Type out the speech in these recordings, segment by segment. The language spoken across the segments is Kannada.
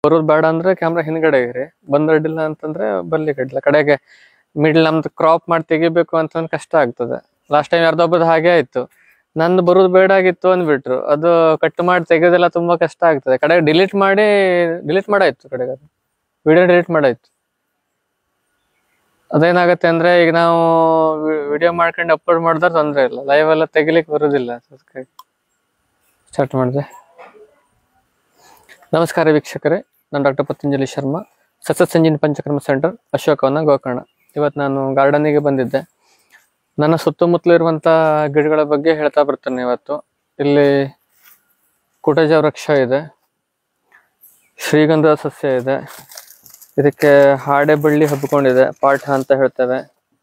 ಬರೋದು ಬೇಡ ಅಂದ್ರೆ ಕ್ಯಾಮ್ರಾ ಹಿಂದ್ಗಡೆ ಇರಿ ಬಂದ್ ಅಡ್ಡಿಲ್ಲ ಅಂತಂದ್ರೆ ಬರ್ಲಿಕ್ಕೆ ಅಡ್ಡಿಲ್ಲ ಕಡೆಗೆ ಮಿಡ್ಲ್ ನಮ್ದು ಕ್ರಾಪ್ ಮಾಡಿ ತೆಗಿಬೇಕು ಅಂತಂದ್ರೆ ಕಷ್ಟ ಆಗ್ತದೆ ಲಾಸ್ಟ್ ಟೈಮ್ ಯಾರ್ದೊಬ್ಬದ ಹಾಗೆ ಆಯ್ತು ನಂದು ಬರೋದು ಬೇಡ ಆಗಿತ್ತು ಅಂದ್ಬಿಟ್ರು ಅದು ಕಟ್ ಮಾಡಿ ತೆಗೆಯೋದೆಲ್ಲ ತುಂಬಾ ಕಷ್ಟ ಆಗ್ತದೆ ಕಡೆಗೆ ಡಿಲೀಟ್ ಮಾಡಿ ಡಿಲೀಟ್ ಮಾಡಾಯ್ತು ಕಡೆಗೆ ಅದು ವಿಡಿಯೋ ಡಿಲೀಟ್ ಮಾಡಾಯ್ತು ಅದೇನಾಗತ್ತೆ ಅಂದ್ರೆ ಈಗ ನಾವು ವಿಡಿಯೋ ಮಾಡ್ಕೊಂಡು ಅಪ್ಲೋಡ್ ಮಾಡಿದ್ರೆ ತೊಂದ್ರೆ ಇಲ್ಲ ಲೈವ್ ಎಲ್ಲ ತೆಗಿಲಿಕ್ಕೆ ಬರೋದಿಲ್ಲ ಸ್ಟಾರ್ಟ್ ಮಾಡಿದೆ ನಮಸ್ಕಾರ ವೀಕ್ಷಕರೇ ನಾನು ಡಾಕ್ಟರ್ ಪತಂಜಲಿ ಶರ್ಮಾ ಸತತ ಸಂಜೀನ್ ಪಂಚಕರ್ಮ ಸೆಂಟರ್ ಅಶೋಕವನ ಗೋಕರ್ಣ ಇವತ್ತು ನಾನು ಗಾರ್ಡನಿಗೆ ಬಂದಿದ್ದೆ ನನ್ನ ಸುತ್ತಮುತ್ತಲು ಇರುವಂತ ಗಿಡಗಳ ಬಗ್ಗೆ ಹೇಳ್ತಾ ಬರ್ತೇನೆ ಇವತ್ತು ಇಲ್ಲಿ ಕುಟಜ ವೃಕ್ಷ ಇದೆ ಶ್ರೀಗಂಧ ಸಸ್ಯ ಇದೆ ಇದಕ್ಕೆ ಹಾಡೆ ಬಳ್ಳಿ ಹಬ್ಕೊಂಡಿದೆ ಪಾಠ ಅಂತ ಹೇಳ್ತೇವೆ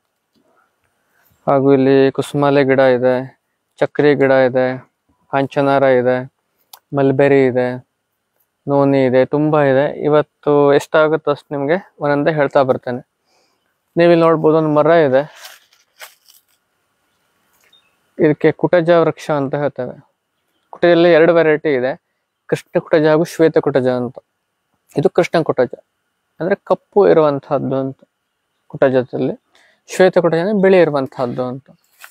ಹಾಗೂ ಇಲ್ಲಿ ಕುಸುಮಾಲೆ ಗಿಡ ಇದೆ ಚಕ್ರಿ ಗಿಡ ಇದೆ ಹಾಂಚನಾರ ಇದೆ ಮಲ್ಬೆರಿ ಇದೆ ನೋನಿ ಇದೆ ತುಂಬಾ ಇದೆ ಇವತ್ತು ಎಷ್ಟಾಗುತ್ತೋ ಅಷ್ಟು ನಿಮಗೆ ಒಂದೊಂದೇ ಹೇಳ್ತಾ ಬರ್ತೇನೆ ನೀವಿಲ್ಲಿ ನೋಡ್ಬೋದು ಒಂದು ಮರ ಇದೆ ಇದಕ್ಕೆ ಕುಟಜ ವೃಕ್ಷ ಅಂತ ಹೇಳ್ತೇವೆ ಕುಟಜಲ್ಲಿ ಎರಡು ವೆರೈಟಿ ಇದೆ ಕೃಷ್ಣ ಕುಟಜ ಹಾಗೂ ಶ್ವೇತ ಕುಟಜ ಅಂತ ಇದು ಕೃಷ್ಣ ಕುಟಜ ಅಂದ್ರೆ ಕಪ್ಪು ಇರುವಂತಹದ್ದು ಅಂತ ಕುಟಜದಲ್ಲಿ ಶ್ವೇತ ಕುಟಜ ಅಂದ್ರೆ ಬಿಳಿ ಇರುವಂತಹದ್ದು ಅಂತ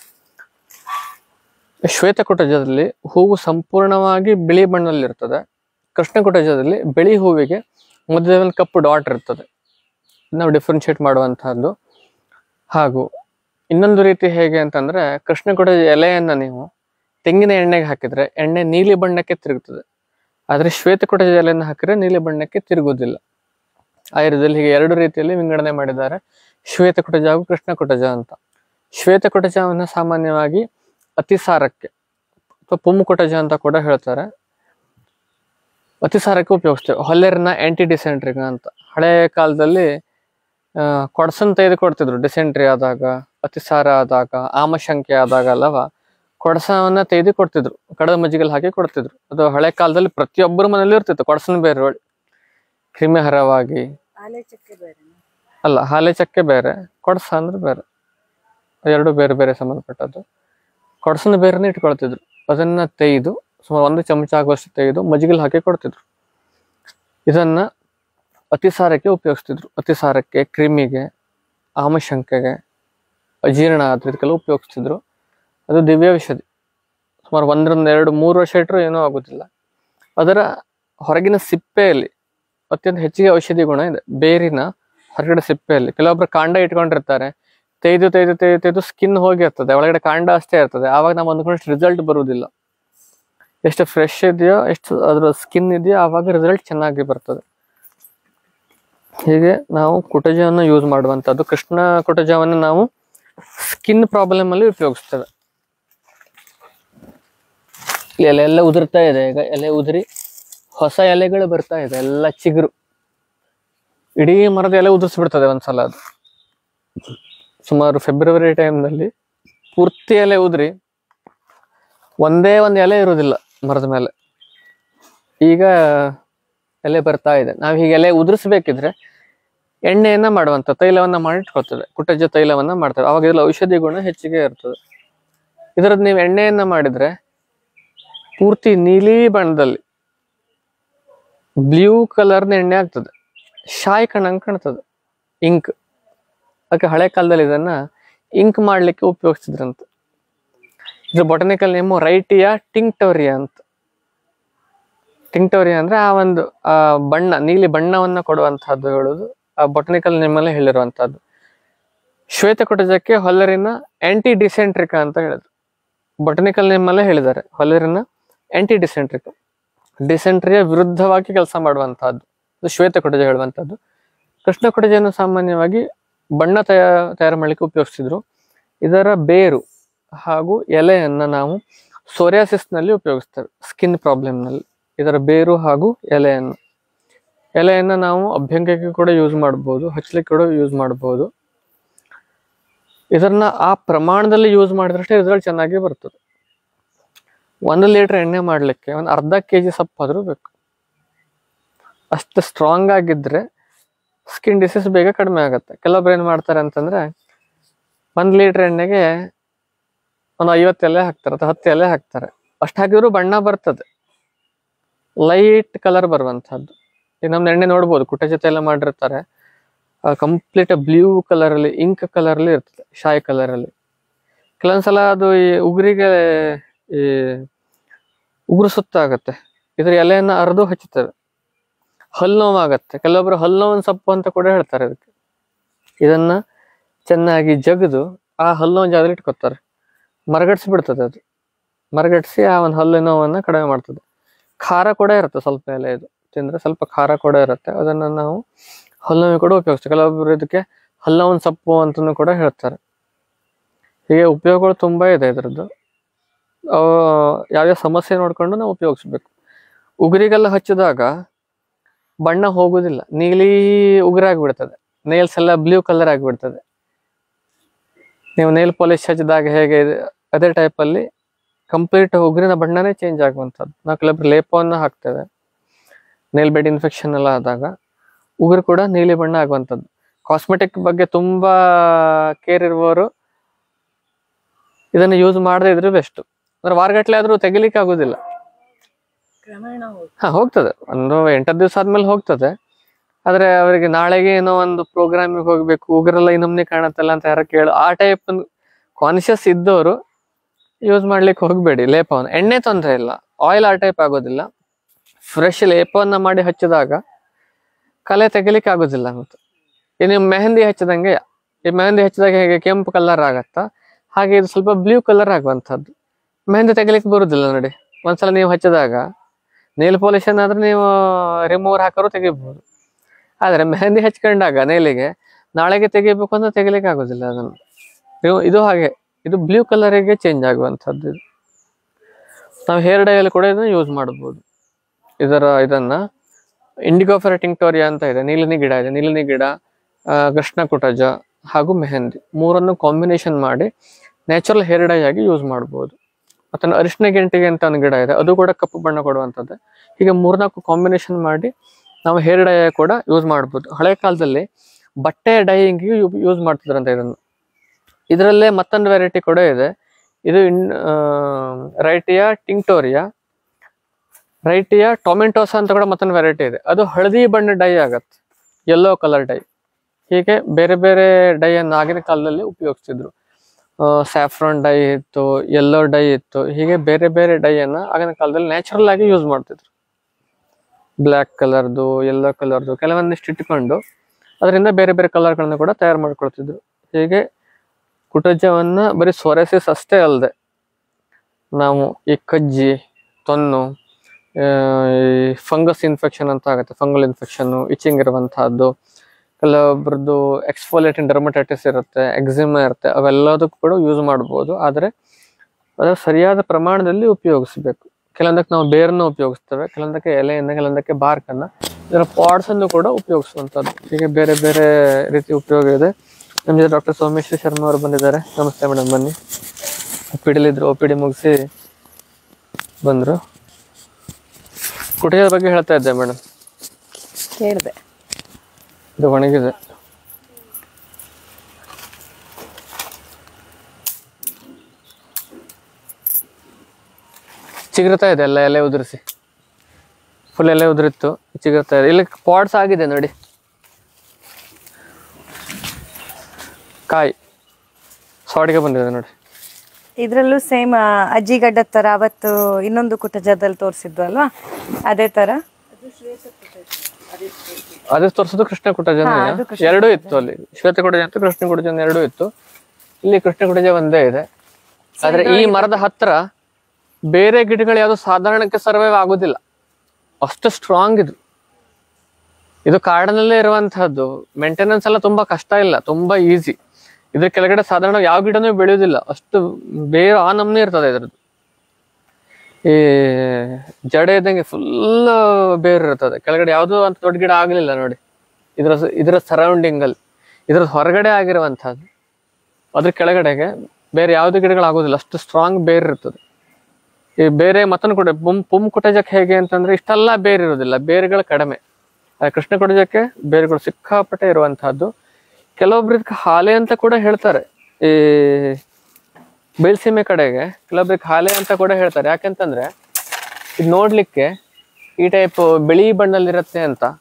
ಶ್ವೇತ ಕುಟಜದಲ್ಲಿ ಹೂವು ಸಂಪೂರ್ಣವಾಗಿ ಬಿಳಿ ಬಣ್ಣದಲ್ಲಿರ್ತದೆ ಕೃಷ್ಣ ಕುಟಜದಲ್ಲಿ ಬಿಳಿ ಹೂವಿಗೆ ಮಧ್ಯದಲ್ಲಿ ಕಪ್ಪು ಡಾಟ್ ಇರ್ತದೆ ನಾವು ಡಿಫ್ರೆನ್ಶಿಯೇಟ್ ಮಾಡುವಂತಹದ್ದು ಹಾಗೂ ಇನ್ನೊಂದು ರೀತಿ ಹೇಗೆ ಅಂತಂದ್ರೆ ಕೃಷ್ಣ ಕುಟಜ ಎಲೆಯನ್ನ ನೀವು ತೆಂಗಿನ ಎಣ್ಣೆಗೆ ಹಾಕಿದ್ರೆ ಎಣ್ಣೆ ನೀಲಿ ಬಣ್ಣಕ್ಕೆ ತಿರುಗುತ್ತದೆ ಆದ್ರೆ ಶ್ವೇತ ಕುಟಜ ಎಲೆಯನ್ನು ಹಾಕಿದ್ರೆ ನೀಲಿ ಬಣ್ಣಕ್ಕೆ ತಿರುಗುವುದಿಲ್ಲ ಆಯುರ್ವೇದದಲ್ಲಿ ಹೀಗೆ ಎರಡು ರೀತಿಯಲ್ಲಿ ವಿಂಗಡಣೆ ಮಾಡಿದ್ದಾರೆ ಶ್ವೇತ ಕುಟಜ ಹಾಗೂ ಕೃಷ್ಣ ಕುಟಜ ಅಂತ ಶ್ವೇತ ಕುಟಜವನ್ನು ಸಾಮಾನ್ಯವಾಗಿ ಅತಿಸಾರಕ್ಕೆ ಅಥವಾ ಪುಮ್ಮು ಕುಟಜ ಅಂತ ಕೂಡ ಹೇಳ್ತಾರೆ ಅತಿಸಾರಕ್ಕೆ ಉಪಯೋಗಿಸ್ತೇವೆ ಹೊಲ್ಲೆರಿನ ಆಂಟಿ ಡಿಸೆಂಟ್ರಿಗ ಅಂತ ಹಳೆ ಕಾಲದಲ್ಲಿ ಆ, ಕೊಡಸನ್ ತೆಗೆದು ಕೊಡ್ತಿದ್ರು ಡಿಸೆಂಟ್ರಿ ಆದಾಗ ಅತಿಸಾರ ಆದಾಗ ಆಮಶಂಕೆ ಆದಾಗ ಅಲ್ಲವ ಕೊಡಸವನ್ನ ತೆಗೆದು ಕೊಡ್ತಿದ್ರು ಕಡದ ಮಜ್ಜಿಗೆಲ್ ಹಾಕಿ ಕೊಡ್ತಿದ್ರು ಅದು ಹಳೆ ಕಾಲದಲ್ಲಿ ಪ್ರತಿಯೊಬ್ಬರ ಮನೇಲಿ ಇರ್ತಿತ್ತು ಕೊಡಸನ್ ಬೇರೆ ಒಳ್ಳೆ ಕ್ರಿಮಿಹರವಾಗಿ ಆಲೆ ಚಕ್ಕೆ ಬೇರೆ ಅಲ್ಲ ಹಾಲೆ ಚಕ್ಕೆ ಬೇರೆ ಕೊಡಸ ಅಂದ್ರೆ ಬೇರೆ ಎರಡು ಬೇರೆ ಬೇರೆ ಸಂಬಂಧಪಟ್ಟದ್ದು ಕೊಡಸನ ಬೇರೆನೇ ಇಟ್ಕೊಳ್ತಿದ್ರು ಅದನ್ನ ತೆಗೆದು ಸುಮಾರು ಒಂದು ಚಮಚ ಆಗುವಷ್ಟು ತೆಗೆದು ಮಜ್ಜಿಗೆಲ್ ಹಾಕಿ ಕೊಡ್ತಿದ್ರು ಇದನ್ನ ಅತಿಸಾರಕ್ಕೆ ಉಪಯೋಗಿಸ್ತಿದ್ರು ಅತಿಸಾರಕ್ಕೆ ಕ್ರಿಮಿಗೆ ಆಮಶಂಕೆಗೆ ಅಜೀರ್ಣ ಆದ್ರೆ ಇದಕ್ಕೆಲ್ಲ ಉಪಯೋಗಿಸ್ತಿದ್ರು ಅದು ದಿವ್ಯ ಔಷಧಿ ಸುಮಾರು ಒಂದರಿಂದ ಎರಡು ಮೂರು ವರ್ಷ ಇಟ್ಟರು ಏನೂ ಆಗುದಿಲ್ಲ ಅದರ ಹೊರಗಿನ ಸಿಪ್ಪೆಯಲ್ಲಿ ಅತ್ಯಂತ ಹೆಚ್ಚಿಗೆ ಔಷಧಿ ಗುಣ ಇದೆ ಬೇರಿನ ಹೊರಗಡೆ ಸಿಪ್ಪೆಯಲ್ಲಿ ಕೆಲವೊಬ್ರು ಕಾಂಡ ಇಟ್ಕೊಂಡಿರ್ತಾರೆ ತೆಗೆದು ತೆಗೆದು ತೆಗೆದು ತೆಗೆದು ಸ್ಕಿನ್ ಹೋಗಿರ್ತದೆ ಒಳಗಡೆ ಕಾಂಡ ಅಷ್ಟೇ ಇರ್ತದೆ ಆವಾಗ ನಾವು ಅಂದ್ಕೊಂಡಷ್ಟು ರಿಸಲ್ಟ್ ಬರುವುದಿಲ್ಲ ಎಷ್ಟು ಫ್ರೆಶ್ ಇದೆಯೋ ಎಷ್ಟು ಅದ್ರ ಸ್ಕಿನ್ ಇದೆಯೋ ಆವಾಗ ರಿಸಲ್ಟ್ ಚೆನ್ನಾಗಿ ಬರ್ತದೆ ಹೀಗೆ ನಾವು ಕುಟಜವನ್ನು ಯೂಸ್ ಮಾಡುವಂಥದ್ದು ಕೃಷ್ಣ ಕುಟಜವನ್ನು ನಾವು ಸ್ಕಿನ್ ಪ್ರಾಬ್ಲಮ್ ಅಲ್ಲಿ ಉಪಯೋಗಿಸ್ತೇವೆ ಇಲ್ಲಿ ಎಲೆ ಎಲ್ಲ ಉದುರ್ತಾ ಇದೆ ಈಗ ಎಲೆ ಉದುರಿ ಹೊಸ ಎಲೆಗಳು ಬರ್ತಾ ಇದೆ ಎಲ್ಲ ಚಿಗುರು ಇಡೀ ಮರದ ಎಲೆ ಉದುರಿಸ್ಬಿಡ್ತದೆ ಒಂದ್ಸಲ ಅದು ಸುಮಾರು ಫೆಬ್ರವರಿ ಟೈಮ್ನಲ್ಲಿ ಪೂರ್ತಿ ಎಲೆ ಉದುರಿ ಒಂದೇ ಒಂದು ಎಲೆ ಇರೋದಿಲ್ಲ ಮರದ ಮೇಲೆ ಈಗ ಎಲೆ ಬರ್ತಾ ಇದೆ ನಾವು ಹೀಗೆ ಎಲೆ ಉದುರಿಸ್ಬೇಕಿದ್ರೆ ಎಣ್ಣೆಯನ್ನ ಮಾಡುವಂತ ತೈಲವನ್ನ ಮಾಡಿಟ್ಕೊಳ್ತದೆ ಕುಟಜ ತೈಲವನ್ನ ಮಾಡ್ತೇವೆ ಅವಾಗ ಇದ್ರಲ್ಲಿ ಔಷಧಿ ಗುಣ ಹೆಚ್ಚಿಗೆ ಇರ್ತದೆ ಇದರದ್ದು ನೀವು ಎಣ್ಣೆಯನ್ನ ಮಾಡಿದ್ರೆ ಪೂರ್ತಿ ನೀಲಿ ಬಣ್ಣದಲ್ಲಿ ಬ್ಲೂ ಕಲರ್ನ ಎಣ್ಣೆ ಆಗ್ತದೆ ಶಾಯಿ ಕಣ್ಣಂಗೆ ಕಾಣ್ತದೆ ಇಂಕ್ ಅದಕ್ಕೆ ಹಳೆ ಕಾಲದಲ್ಲಿ ಇದನ್ನ ಇಂಕ್ ಮಾಡ್ಲಿಕ್ಕೆ ಉಪಯೋಗಿಸ್ತಿದ್ರಂತ ಇದು ಬೊಟನಿಕಲ್ ನೇಮು ರೈಟಿಯಾ ಟಿಂಕ್ಟೋರಿಯಾ ಅಂತ ಟಿಂಕ್ಟೋರಿಯಾ ಅಂದ್ರೆ ಆ ಒಂದು ಆ ಬಣ್ಣ ನೀಲಿ ಬಣ್ಣವನ್ನ ಕೊಡುವಂತಹದ್ದು ಹೇಳುದು ಆ ಬೊಟನಿಕಲ್ ನೇಮಲ್ಲೇ ಹೇಳಿರುವಂತಹದ್ದು ಶ್ವೇತ ಕುಟಜಕ್ಕೆ ಹೊಲ್ಲರಿನ ಆಂಟಿ ಡಿಸೆಂಟ್ರಿಕ ಅಂತ ಹೇಳಿದ್ರು ಬೊಟನಿಕಲ್ ನೇಮಲ್ಲೇ ಹೇಳಿದ್ದಾರೆ ಹೊಲ್ಲರಿನ ಆಂಟಿ ಡಿಸೆಂಟ್ರಿಕ ಡಿಸೆಂಟ್ರಿಯ ವಿರುದ್ಧವಾಗಿ ಕೆಲಸ ಮಾಡುವಂತಹದ್ದು ಇದು ಶ್ವೇತ ಕುಟಜ ಹೇಳುವಂತಹದ್ದು ಕೃಷ್ಣ ಕುಟಜನ್ನು ಸಾಮಾನ್ಯವಾಗಿ ಬಣ್ಣ ತಯಾ ತಯಾರು ಮಾಡಲಿಕ್ಕೆ ಉಪಯೋಗಿಸ್ತಿದ್ರು ಇದರ ಬೇರು ಹಾಗೂ ಎಲೆಯನ್ನ ನಾವು psoriasis ನಲ್ಲಿ ಉಪಯೋಗಿಸ್ತೇವೆ ಸ್ಕಿನ್ ನಲ್ಲಿ ಇದರ ಬೇರು ಹಾಗೂ ಎಲೆಯನ್ನು ಎಲೆಯನ್ನ ನಾವು ಅಭ್ಯಂಗಕ್ಕೆ ಕೂಡ ಯೂಸ್ ಮಾಡಬಹುದು ಹಚ್ಚಲಿಕ್ಕೆ ಕೂಡ ಯೂಸ್ ಮಾಡಬಹುದು ಇದನ್ನ ಆ ಪ್ರಮಾಣದಲ್ಲಿ ಯೂಸ್ ಮಾಡಿದ್ರಷ್ಟೇ ರಿಸಲ್ಟ್ ಚೆನ್ನಾಗಿ ಬರ್ತದೆ ಒಂದು ಲೀಟರ್ ಎಣ್ಣೆ ಮಾಡ್ಲಿಕ್ಕೆ ಒಂದು ಅರ್ಧ ಕೆ ಜಿ ಸೊಪ್ಪಾದ್ರೂ ಬೇಕು ಅಷ್ಟು ಸ್ಟ್ರಾಂಗ್ ಆಗಿದ್ರೆ ಸ್ಕಿನ್ ಡಿಸೀಸ್ ಬೇಗ ಕಡಿಮೆ ಆಗುತ್ತೆ ಕೆಲವೊಬ್ರು ಏನ್ ಮಾಡ್ತಾರೆ ಅಂತಂದ್ರೆ ಒಂದ್ ಲೀಟರ್ ಎಣ್ಣೆಗೆ ಒಂದು ಐವತ್ತು ಎಲೆ ಹಾಕ್ತಾರೆ ಅಥವಾ ಹತ್ತು ಎಲೆ ಹಾಕ್ತಾರೆ ಅಷ್ಟು ಹಾಕಿದ್ರು ಬಣ್ಣ ಬರ್ತದೆ ಲೈಟ್ ಕಲರ್ ಬರುವಂತಹದ್ದು ಈಗ ನಮ್ದು ಎಣ್ಣೆ ನೋಡ್ಬೋದು ಕುಟ್ಟ ಜೊತೆ ಎಲ್ಲ ಮಾಡಿರ್ತಾರೆ ಕಂಪ್ಲೀಟ್ ಬ್ಲೂ ಕಲರ್ ಅಲ್ಲಿ ಇಂಕ್ ಕಲರ್ ಅಲ್ಲಿ ಇರ್ತದೆ ಶಾಯಿ ಕಲರ್ ಅಲ್ಲಿ ಕೆಲವೊಂದ್ಸಲ ಅದು ಈ ಉಗುರಿಗೆ ಈ ಉಗುರು ಸುತ್ತ ಆಗತ್ತೆ ಇದ್ರ ಎಲೆಯನ್ನ ಅರ್ದು ಹಚ್ಚುತ್ತವೆ ಹಲ್ಲು ನೋವಾಗತ್ತೆ ಕೆಲವೊಬ್ರು ಹಲ್ಲು ನೋವಿನ ಸೊಪ್ಪು ಅಂತ ಕೂಡ ಹೇಳ್ತಾರೆ ಅದಕ್ಕೆ ಇದನ್ನ ಚೆನ್ನಾಗಿ ಜಗದು ಆ ಹಲ್ಲು ನೋವಿನ ಜಾಗದಲ್ಲಿ ಇಟ್ಕೊತಾರೆ ಮರಗಟ್ಸಿ ಬಿಡ್ತದೆ ಅದು ಮರಗಟ್ಸಿ ಆ ಒಂದು ಹಲ್ಲು ನೋವನ್ನ ಕಡಿಮೆ ಮಾಡ್ತದೆ ಖಾರ ಕೂಡ ಇರುತ್ತೆ ಸ್ವಲ್ಪ ಎಲೆ ಇದು ತಿಂದ್ರೆ ಸ್ವಲ್ಪ ಖಾರ ಕೂಡ ಇರುತ್ತೆ ಅದನ್ನ ನಾವು ಹಲ್ಲು ನೋವಿಗೆ ಕೂಡ ಉಪಯೋಗಿಸ್ತೀವಿ ಕೆಲವೊಬ್ರು ಇದಕ್ಕೆ ಹಲ್ಲು ನೋವಿನ ಸೊಪ್ಪು ಅಂತಲೂ ಕೂಡ ಹೇಳ್ತಾರೆ ಹೀಗೆ ಉಪಯೋಗಗಳು ತುಂಬಾ ಇದೆ ಇದರದ್ದು ಅವು ಯಾವ್ಯಾವ ಸಮಸ್ಯೆ ನೋಡ್ಕೊಂಡು ನಾವು ಉಪಯೋಗಿಸ್ಬೇಕು ಉಗುರಿಗೆಲ್ಲ ಹಚ್ಚಿದಾಗ ಬಣ್ಣ ಹೋಗುದಿಲ್ಲ ನೀಲಿ ಉಗುರಾಗ್ಬಿಡ್ತದೆ ನೇಲ್ಸ್ ಎಲ್ಲ ಬ್ಲೂ ಕಲರ್ ಆಗಿಬಿಡ್ತದೆ ನೀವು ನೇಲ್ ಪಾಲಿಶ್ ಹಚ್ಚಿದಾಗ ಹೇಗೆ ಇದೆ ಅದೇ ಟೈಪ್ ಅಲ್ಲಿ ಕಂಪ್ಲೀಟ್ ಉಗುರಿನ ಬಣ್ಣನೇ ಚೇಂಜ್ ಆಗುವಂಥದ್ದು ನಾವು ಕೆಲವೊಬ್ರು ಲೇಪವನ್ನು ಹಾಕ್ತೇವೆ ನೇಲ್ ಬೆಡ್ ಇನ್ಫೆಕ್ಷನ್ ಎಲ್ಲ ಆದಾಗ ಉಗುರು ಕೂಡ ನೀಲಿ ಬಣ್ಣ ಆಗುವಂಥದ್ದು ಕಾಸ್ಮೆಟಿಕ್ ಬಗ್ಗೆ ತುಂಬಾ ಕೇರ್ ಇರುವವರು ಇದನ್ನು ಯೂಸ್ ಮಾಡದೇ ಇದ್ರೆ ಬೆಸ್ಟ್ ಅಂದ್ರೆ ವಾರಗಟ್ಲೆ ಆದ್ರೂ ತೆಗಿಲಿಕ್ಕೆ ಆಗುದಿಲ್ಲ ಕ್ರಮೇಣ ಹೋಗಿ ಹಾ ಹೋಗ್ತದೆ ಒಂದು ಎಂಟತ್ತು ದಿವಸ ಆದ್ಮೇಲೆ ಹೋಗ್ತದೆ ಆದ್ರೆ ಅವರಿಗೆ ನಾಳೆಗೆ ಏನೋ ಒಂದು ಪ್ರೋಗ್ರಾಮಿಗೆ ಹೋಗ್ಬೇಕು ಉಗುರೆಲ್ಲ ಈ ನಮ್ನೆ ಕಾಣತ್ತಲ್ಲ ಅಂತ ಯಾರ ಕೇಳು ಆ ಟೈಪ್ ಕಾನ್ಶಿಯಸ್ ಇದ್ದವರು ಯೂಸ್ ಮಾಡ್ಲಿಕ್ಕೆ ಹೋಗ್ಬೇಡಿ ಲೇಪವನ್ನು ಎಣ್ಣೆ ತೊಂದರೆ ಇಲ್ಲ ಆಯಿಲ್ ಆ ಟೈಪ್ ಆಗೋದಿಲ್ಲ ಫ್ರೆಶ್ ಲೇಪವನ್ನ ಮಾಡಿ ಹಚ್ಚಿದಾಗ ಕಲೆ ತೆಗಿಲಿಕ್ಕೆ ಆಗೋದಿಲ್ಲ ಮತ್ತು ಈ ನೀವು ಮೆಹಂದಿ ಹಚ್ಚಿದಂಗೆ ಈ ಮೆಹಂದಿ ಹಚ್ಚಿದಾಗ ಹೇಗೆ ಕೆಂಪು ಕಲರ್ ಆಗತ್ತಾ ಹಾಗೆ ಇದು ಸ್ವಲ್ಪ ಬ್ಲೂ ಕಲರ್ ಆಗುವಂಥದ್ದು ಮೆಹಂದಿ ತೆಗಿಲಿಕ್ಕೆ ಬರುದಿಲ್ಲ ನೋಡಿ ಒಂದ್ಸಲ ನೀವು ಹಚ್ಚಿದಾಗ ನೇಲ್ ಪಾಲಿಶ್ ಆದ್ರೆ ನೀವು ರಿಮೂವರ್ ಹಾಕೋರು ತೆಗಿಬಹುದು ಆದ್ರೆ ಮೆಹಂದಿ ಹಚ್ಕೊಂಡಾಗ ನೇಲಿಗೆ ನಾಳೆಗೆ ತೆಗಿಬೇಕು ಅಂತ ತೆಗಿಲಿಕ್ಕೆ ಆಗೋದಿಲ್ಲ ಅದನ್ನು ಇದು- ಇದು ಹಾಗೆ ಇದು ಬ್ಲೂ ಕಲರಿಗೆ ಚೇಂಜ್ ಆಗುವಂಥದ್ದು ಇದು ನಾವು ಹೇರ್ ಡೈಯಲ್ಲಿ ಕೂಡ ಇದನ್ನ ಯೂಸ್ ಮಾಡಬಹುದು ಇದರ ಇದನ್ನ ಇಂಡಿಗೋಫೆರ ಟಿಂಕ್ಟೋರಿಯಾ ಅಂತ ಇದೆ ನೀಲಿನಿ ಗಿಡ ಇದೆ ನೀಲಿನಿ ಗಿಡ ಆ, ಕೃಷ್ಣ ಕುಟಜ ಹಾಗೂ ಮೆಹಂದಿ ಮೂರನ್ನು ಕಾಂಬಿನೇಷನ್ ಮಾಡಿ ನ್ಯಾಚುರಲ್ ಹೇರ್ ಡೈ ಆಗಿ ಯೂಸ್ ಮಾಡಬಹುದು ಮತ್ತೆ ಅರಿಶಿನ ಗೆಂಟಿಗೆ ಅಂತ ಒಂದು ಗಿಡ ಇದೆ ಅದು ಕೂಡ ಕಪ್ಪು ಬಣ್ಣ ಕೊಡುವಂಥದ್ದು ಹೀಗೆ ಮೂರ್ನಾಲ್ಕು ಕಾಂಬಿನೇಷನ್ ಮಾಡಿ ನಾವು ಹೇರ್ ಡೈ ಕೂಡ ಯೂಸ್ ಮಾಡ್ಬೋದು ಹಳೆ ಕಾಲದಲ್ಲಿ ಬಟ್ಟೆ ಡೈಯಿಂಗಿಗೆ ಯೂಸ್ ಮಾಡ್ತಿದ್ರಂತ ಇದನ್ನು ಇದರಲ್ಲೇ ಮತ್ತೊಂದು ವೆರೈಟಿ ಕೂಡ ಇದೆ ಇದು ಇನ್ ರೈಟಿಯಾ ಟಿಂಕ್ಟೋರಿಯಾ ರೈಟಿಯಾ ಟೊಮೆಟೋಸ್ ಅಂತ ಕೂಡ ಮತ್ತೊಂದು ವೆರೈಟಿ ಇದೆ ಅದು ಹಳದಿ ಬಣ್ಣ ಡೈ ಆಗತ್ತೆ ಯೆಲ್ಲೋ ಕಲರ್ ಡೈ ಹೀಗೆ ಬೇರೆ ಬೇರೆ ಡೈ ಅನ್ನು ಆಗಿನ ಕಾಲದಲ್ಲಿ ಉಪಯೋಗಿಸ್ತಿದ್ರು ಸ್ಯಾಫ್ರಾನ್ ಡೈ ಇತ್ತು ಯೆಲ್ಲೋ ಡೈ ಇತ್ತು ಹೀಗೆ ಬೇರೆ ಬೇರೆ ಡೈ ಅನ್ನ ಆಗಿನ ಕಾಲದಲ್ಲಿ ನ್ಯಾಚುರಲ್ ಆಗಿ ಯೂಸ್ ಮಾಡ್ತಿದ್ರು ಬ್ಲ್ಯಾಕ್ ಕಲರ್ದು ಯೆಲ್ಲೋ ಕಲರ್ದು ಕೆಲವೊಂದಿಷ್ಟು ಇಟ್ಕೊಂಡು ಅದರಿಂದ ಬೇರೆ ಬೇರೆ ಕಲರ್ಗಳನ್ನ ಕೂಡ ತಯಾರು ಮಾಡ್ಕೊಳ್ತಿದ್ರು ಹೀಗೆ ಕುಟಜವನ್ನ ಬರೀ ಸೊರೆಸಿಸ್ ಅಷ್ಟೇ ಅಲ್ಲದೆ ನಾವು ಈ ಕಜ್ಜಿ ತೊನ್ನು ಆ, ಈ ಫಂಗಸ್ ಇನ್ಫೆಕ್ಷನ್ ಅಂತ ಆಗುತ್ತೆ ಫಂಗಲ್ ಇನ್ಫೆಕ್ಷನ್ ಇಚಿಂಗ್ ಇರುವಂತಹದ್ದು ಕೆಲವೊಬ್ರದ್ದು ಎಕ್ಸ್ಫೋಲೇಟಿನ್ ಡರ್ಮಟೈಟಿಸ್ ಇರುತ್ತೆ ಎಕ್ಸಿಮಾ ಇರುತ್ತೆ ಅವೆಲ್ಲದಕ್ಕೂ ಕೂಡ ಯೂಸ್ ಮಾಡ್ಬೋದು ಆದರೆ ಅದರ ಸರಿಯಾದ ಪ್ರಮಾಣದಲ್ಲಿ ಉಪಯೋಗಿಸಬೇಕು ಕೆಲವೊಂದಕ್ಕೆ ನಾವು ಬೇರನ್ನು ಉಪಯೋಗಿಸ್ತೇವೆ ಕೆಲವೊಂದಕ್ಕೆ ಎಲೆಯನ್ನ ಕೆಲವೊಂದಕ್ಕೆ ಬಾರ್ಕನ್ನ ಇದರ ಪಾಡ್ಸ್ ಅನ್ನು ಕೂಡ ಉಪಯೋಗಿಸುವಂಥದ್ದು ಹೀಗೆ ಬೇರೆ ಬೇರೆ ರೀತಿ ಉಪಯೋಗ ಇದೆ ನಮ್ಮ ಜೊತೆ ಡಾಕ್ಟರ್ ಸೋಮೇಶ್ವರಿ ಶರ್ಮಾ ಅವರು ಬಂದಿದ್ದಾರೆ ನಮಸ್ತೆ ಮೇಡಮ್ ಬನ್ನಿ ಒ ಪಿ ಡಿಲಿದ್ರು ಒ ಪಿ ಡಿ ಮುಗಿಸಿ ಬಂದರು ಕುಟಿಯದ ಬಗ್ಗೆ ಹೇಳ್ತಾ ಇದ್ದೆ ಮೇಡಮ್ ಕೇಳಿದೆ ಇದು ಒಣಗಿದೆ ಚಿಗುರ್ತಾ ಇದೆ ಎಲ್ಲ ಎಲೆ ಉದುರಿಸಿ ಫುಲ್ ಎಲೆ ಉದುರಿತ್ತು ಚಿಗುರ್ತಾ ಇದೆ ಇಲ್ಲಿ ಪಾಟ್ಸ್ ಆಗಿದೆ ನೋಡಿ ಕಾಯಿ ಸಾಡಿಗೆ ಬಂದಿದೆ ನೋಡಿ ಇದ್ರಲ್ಲೂ ಸೇಮ್ ಅಜ್ಜಿಗಡ್ಡ ತರ ಅವತ್ತು ಇನ್ನೊಂದು ಕುಟಜದಲ್ಲಿ ತೋರಿಸಿದ್ದು ಅಲ್ವಾ ಅದೇ ತರ ಅದೇ ತೋರಿಸೋದು ಕೃಷ್ಣ ಕುಟಜ ಅದು ಎರಡೂ ಇತ್ತು ಅಲ್ಲಿ ಶ್ವೇತ ಕುಟಜ ಅಂತ ಕೃಷ್ಣ ಕುಟಜ ಎರಡೂ ಇತ್ತು ಇಲ್ಲಿ ಕೃಷ್ಣ ಕುಟಜ ಒಂದೇ ಇದೆ ಆದ್ರೆ ಈ ಮರದ ಹತ್ರ ಬೇರೆ ಗಿಡಗಳು ಯಾವ್ದು ಸಾಧಾರಣಕ್ಕೆ ಸರ್ವೈವ್ ಆಗೋದಿಲ್ಲ ಅಷ್ಟು ಸ್ಟ್ರಾಂಗ್ ಇದು ಇದು ಕಾಡಿನಲ್ಲೇ ಇರುವಂತಹದ್ದು ಮೇಂಟೆನೆನ್ಸ್ ಎಲ್ಲ ತುಂಬಾ ಕಷ್ಟ ಇಲ್ಲ ತುಂಬಾ ಈಸಿ ಇದ್ರ ಕೆಳಗಡೆ ಸಾಧಾರಣ ಯಾವ ಗಿಡನೂ ಬೆಳೆಯೋದಿಲ್ಲ ಅಷ್ಟು ಬೇರೆ ಆ ನಮ್ನೆ ಇರ್ತದೆ ಇದ್ರದ್ದು ಈ ಜಡೆ ಇದ್ದಂಗೆ ಫುಲ್ ಬೇರೆ ಇರ್ತದೆ ಕೆಳಗಡೆ ಯಾವುದೋ ಅಂತ ದೊಡ್ಡ ಗಿಡ ಆಗ್ಲಿಲ್ಲ ನೋಡಿ ಇದ್ರ ಸ- ಇದ್ರ ಸರೌಂಡಿಂಗ್ ಅಲ್ಲಿ ಇದ್ರ ಹೊರಗಡೆ ಆಗಿರುವಂತಹದ್ದು ಅದ್ರ ಕೆಳಗಡೆಗೆ ಬೇರೆ ಯಾವ್ದು ಗಿಡಗಳು ಆಗೋದಿಲ್ಲ ಅಷ್ಟು ಸ್ಟ್ರಾಂಗ್ ಬೇರ್ ಇರ್ತದೆ ಈ ಬೇರೆ ಮತ್ತೊಂದು ಕೂಡ ಪುಮ್ ಪುಮ್ ಕುಟಜಕ್ಕೆ ಹೇಗೆ ಅಂತಂದ್ರೆ ಇಷ್ಟೆಲ್ಲ ಬೇರೆ ಇರೋದಿಲ್ಲ ಬೇರುಗಳು ಕಡಿಮೆ ಆ ಕೃಷ್ಣ ಕುಟಜಕ್ಕೆ ಬೇರುಗಳು ಸಿಕ್ಕಾಪಟ್ಟೆ ಇರುವಂತಹದ್ದು ಕೆಲವೊಬ್ರು ಇದಕ್ಕೆ ಹಾಲೆ ಅಂತ ಕೂಡ ಹೇಳ್ತಾರೆ ಈ ಬಯಲ್ಸೀಮೆ ಕಡೆಗೆ ಕೆಲವೊಬ್ರಿಗೆ ಹಾಲೆ ಅಂತ ಕೂಡ ಹೇಳ್ತಾರೆ ಯಾಕೆಂತಂದ್ರೆ ಇದು ನೋಡ್ಲಿಕ್ಕೆ ಈ ಟೈಪ್ ಬಿಳಿ ಬಣ್ಣದಲ್ಲಿರುತ್ತೆ ಅಂತ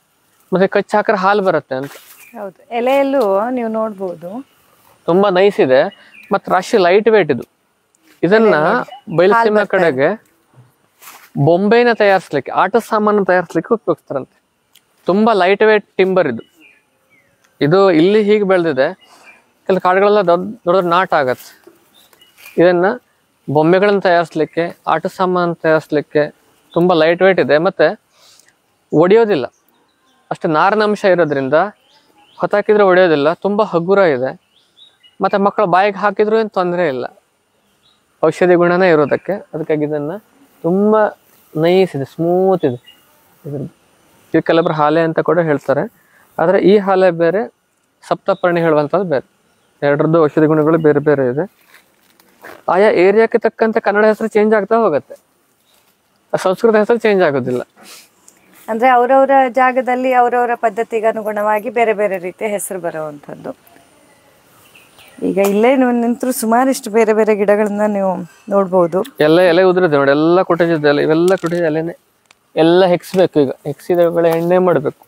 ಮತ್ತೆ ಕಚ್ಚಿ ಹಾಕಿದ್ರೆ ಹಾಲು ಬರುತ್ತೆ ಅಂತ ಹೌದು ಎಲೆಯಲ್ಲೂ ನೀವು ನೋಡ್ಬೋದು ತುಂಬಾ ನೈಸ್ ಇದೆ ಮತ್ತೆ ರಾಶಿ ಲೈಟ್ ವೇಟ್ ಇದು ಇದನ್ನ ಬಯಲುಸೀಮೆ ಕಡೆಗೆ ಬೊಂಬೆನ ತಯಾರಿಸ್ಲಿಕ್ಕೆ ಆಟ ಸಾಮಾನು ತಯಾರಿಸ್ಲಿಕ್ಕೆ ಉಪಯೋಗಿಸ್ತಾರಂತೆ ತುಂಬಾ ಲೈಟ್ ವೇಟ್ ಟಿಂಬರ್ ಇದು ಇದು ಇಲ್ಲಿ ಹೀಗೆ ಬೆಳೆದಿದೆ ಕೆಲ ಕಾಡುಗಳೆಲ್ಲ ದೊಡ್ಡ ದೊಡ್ಡ ನಾಟ ಆಗತ್ತೆ ಇದನ್ನ ಬೊಂಬೆಗಳನ್ನ ತಯಾರಿಸ್ಲಿಕ್ಕೆ ಆಟ ಸಾಮಾನು ತಯಾರಿಸ್ಲಿಕ್ಕೆ ತುಂಬಾ ಲೈಟ್ ವೇಟ್ ಇದೆ ಮತ್ತೆ ಒಡೆಯೋದಿಲ್ಲ ಅಷ್ಟು ನಾರಿನ ಅಂಶ ಇರೋದ್ರಿಂದ ಹೊತ್ತಾಕಿದ್ರೆ ಒಡೆಯೋದಿಲ್ಲ ತುಂಬಾ ಹಗುರ ಇದೆ ಮತ್ತೆ ಮಕ್ಕಳು ಬಾಯಿಗೆ ಹಾಕಿದ್ರು ಏನು ತೊಂದರೆ ಇಲ್ಲ ಔಷಧಿ ಗುಣನೇ ಇರೋದಕ್ಕೆ ಅದಕ್ಕಾಗಿ ಇದನ್ನ ತುಂಬಾ ನೈಸ್ ಇದೆ ಸ್ಮೂತ್ ಇದೆ ಇದ್ರದ್ದು ಇದು ಕೆಲವೊಬ್ರು ಹಾಲೆ ಅಂತ ಕೂಡ ಹೇಳ್ತಾರೆ ಆದರೆ ಈ ಹಾಲೆ ಬೇರೆ ಸಪ್ತಪರ್ಣಿ ಹೇಳುವಂಥದ್ದು ಬೇರೆ ಎರಡರದ್ದು ಔಷಧಿ ಗುಣಗಳು ಬೇರೆ ಬೇರೆ ಇದೆ ಆಯಾ ಏರಿಯಾಕ್ಕೆ ತಕ್ಕಂತೆ ಕನ್ನಡ ಹೆಸರು ಚೇಂಜ್ ಆಗ್ತಾ ಹೋಗುತ್ತೆ ಆ ಸಂಸ್ಕೃತ ಹೆಸರು ಚೇಂಜ್ ಆಗೋದಿಲ್ಲ ಅಂದ್ರೆ ಅವರವರ ಜಾಗದಲ್ಲಿ ಅವರವರ ಪದ್ಧತಿಗೆ ಅನುಗುಣವಾಗಿ ಬೇರೆ ಬೇರೆ ರೀತಿಯ ಹೆಸರು ಬರುವಂಥದ್ದು ಈಗ ಇಲ್ಲೇ ನೀವು ನಿಂತರೂ ಸುಮಾರಿಷ್ಟು ಬೇರೆ ಬೇರೆ ಗಿಡಗಳನ್ನ ನೀವು ನೋಡ್ಬೋದು ಎಲ್ಲ ಎಲೆ ಉದುರಿದೆ ನೋಡಿ ಎಲ್ಲ ಕುಟಜದ ಎಲೆ ಇವೆಲ್ಲ ಕುಟಜ ಎಲೆನೆ ಎಲ್ಲ ಹೆಕ್ಸ್ಬೇಕು ಈಗ ಹೆಕ್ಸಿದ ಬೆಳೆ ಎಣ್ಣೆ ಮಾಡಬೇಕು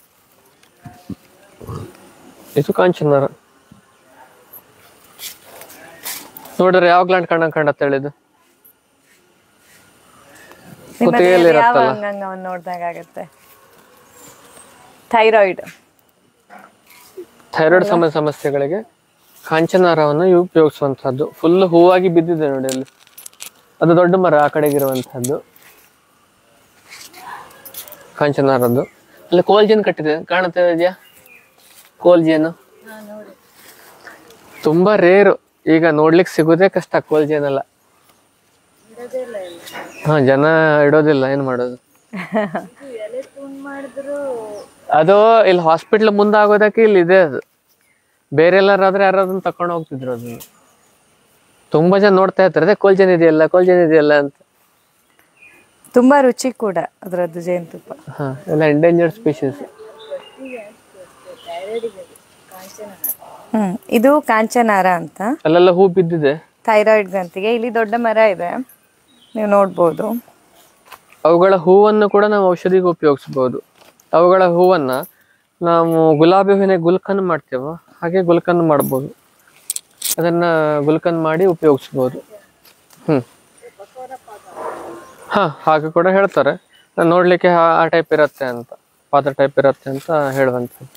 ಇದು ಕಾಂಚನಮರ ನೋಡಿದ್ರೆ ಯಾವ ಗ್ಲಾಂಡ್ ಕಣ್ಣ ಕಂಡತ್ತ ಹೇಳಿದ್ದು ನಿಮ್ಮ ಕುತ್ತಿಗೆಯಲ್ಲಿ ದೇಹದ ಯಾವ ಇರುತ್ತಲ್ಲ ಅಂಗಾಂಗವನ್ನು ನೋಡಿದಾಗ ಆಗುತ್ತೆ ಥೈರಾಯ್ಡ್ ಥೈರಾಯ್ಡ್ ಸಂಬಂಧ ಸಮಸ್ಯೆಗಳಿಗೆ ಕಾಂಚನಾರವನ್ನು ಇವು ಉಪಯೋಗಿಸುವಂತಹದ್ದು ಫುಲ್ ಹೂವಾಗಿ ಬಿದ್ದಿದೆ ನೋಡಿ ಅಲ್ಲಿ ಅದು ದೊಡ್ಡ ಮರ ಆ ಕಡೆಗಿರುವಂತಹದ್ದು ಕಾಂಚನಾರದ್ದು ಅಲ್ಲಿ ಕೋಲ್ಜಿನ್ ಕಟ್ಟಿದೆ ಕಾಣುತ್ತೆ ಇದೆಯಾ ಕೋಲ್ಜಿಯನ್ನು ತುಂಬಾ ರೇರು ಈಗ ನೋಡ್ಲಿಕ್ಕೆ ಸಿಗೋದೇ ಕಷ್ಟ ಕೋಲ್ಜಿನ್ ಎಲ್ಲ ಹಾ ಜನ ಇಡೋದಿಲ್ಲ ಏನ್ ಮಾಡೋದು ಅದು ಇಲ್ಲಿ ಹಾಸ್ಪಿಟ್ಲ್ ಮುಂದಾಗೋದಕ್ಕೆ ಇಲ್ಲಿ ಇದೆ ಅದು ಬೇರೆ ಎಲ್ಲರಾದ್ರೆ ಯಾರಾದ್ರೂ ತಕೊಂಡು ಹೋಗ್ತಿದ್ರು ಅದನ್ನ ತುಂಬಾ ಜನ ನೋಡ್ತಾ ಇರ್ತಾರೆ ಅದೇ ಕೋಲ್ಜನ್ ಇದೆಯಲ್ಲ ಕೋಲ್ಜನ್ ಇದೆಯಲ್ಲ ಅಂತ ತುಂಬಾ ರುಚಿ ಕೂಡ ಅದರದ್ದು ಜೇನುತುಪ್ಪ ಹಾ ಎಲ್ಲ ಎಂಡೇಂಜರ್ಡ್ ಸ್ಪೀಶೀಸ್ ಹ್ಮ್ ಇದು ಕಾಂಚನಾರ ಅಂತ ಅಲ್ಲೆಲ್ಲ ಹೂ ಬಿದ್ದಿದೆ ಥೈರಾಯ್ಡ್ ಗ್ರಂಥಿಗೆ ಇಲ್ಲಿ ದೊಡ್ಡ ಮರ ಇದೆ ನೀವು ನೋಡ್ಬೋದು ಅವುಗಳ ಹೂವನ್ನು ಕೂಡ ನಾವು ಔಷಧಿಗೆ ಉಪಯೋಗಿಸ್ಬೋದು ಅವುಗಳ ಹೂವನ್ನ ನಾವು ಗುಲಾಬಿ ಹೂವಿನ ಗುಲ್ಕನ್ ಮಾಡ್ತೇವ ಹಾಗೆ ಗುಲ್ಕನ್ ಮಾಡ್ಬೋದು ಅದನ್ನ ಗುಲ್ಕನ್ ಮಾಡಿ ಉಪಯೋಗಿಸ್ಬೋದು ಹ್ಮ್ ಹಾ ಹಾಗೆ ಕೂಡ ಹೇಳ್ತಾರೆ ನಾನ್ ನೋಡ್ಲಿಕ್ಕೆ ಆ- ಆ ಟೈಪ್ ಇರತ್ತೆ ಅಂತ ಪಾದ ಟೈಪ್ ಇರತ್ತೆ ಅಂತ ಹೇಳುವಂಥದ್ದು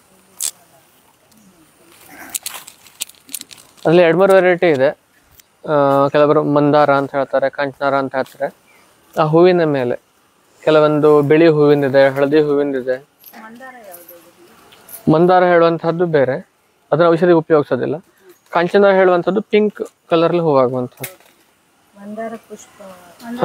ಅಲ್ಲಿ ಎರಡ್ಮೂರು ವೆರೈಟಿ ಇದೆ ಆ, ಕೆಲವರು ಮಂದಾರ ಅಂತ ಹೇಳ್ತಾರೆ ಕಾಂಚನಾರ ಅಂತ ಹೇಳ್ತಾರೆ ಆ ಹೂವಿನ ಮೇಲೆ ಕೆಲವೊಂದು ಬಿಳಿ ಹೂವಿಂದಿದೆ ಹಳದಿ ಹೂವಿಂದಿದೆ ಮಂದಾರ ಹೇಳುವಂತಹದ್ದು ಬೇರೆ ಅದನ್ನ ಔಷಧಿಗೆ ಉಪಯೋಗಿಸೋದಿಲ್ಲ ಕಾಂಚನಾರ ಹೇಳುವಂಥದ್ದು ಪಿಂಕ್ ಕಲರ್ಲಿ ಹೂವಾಗುವಂಥದ್ದು ಹಾ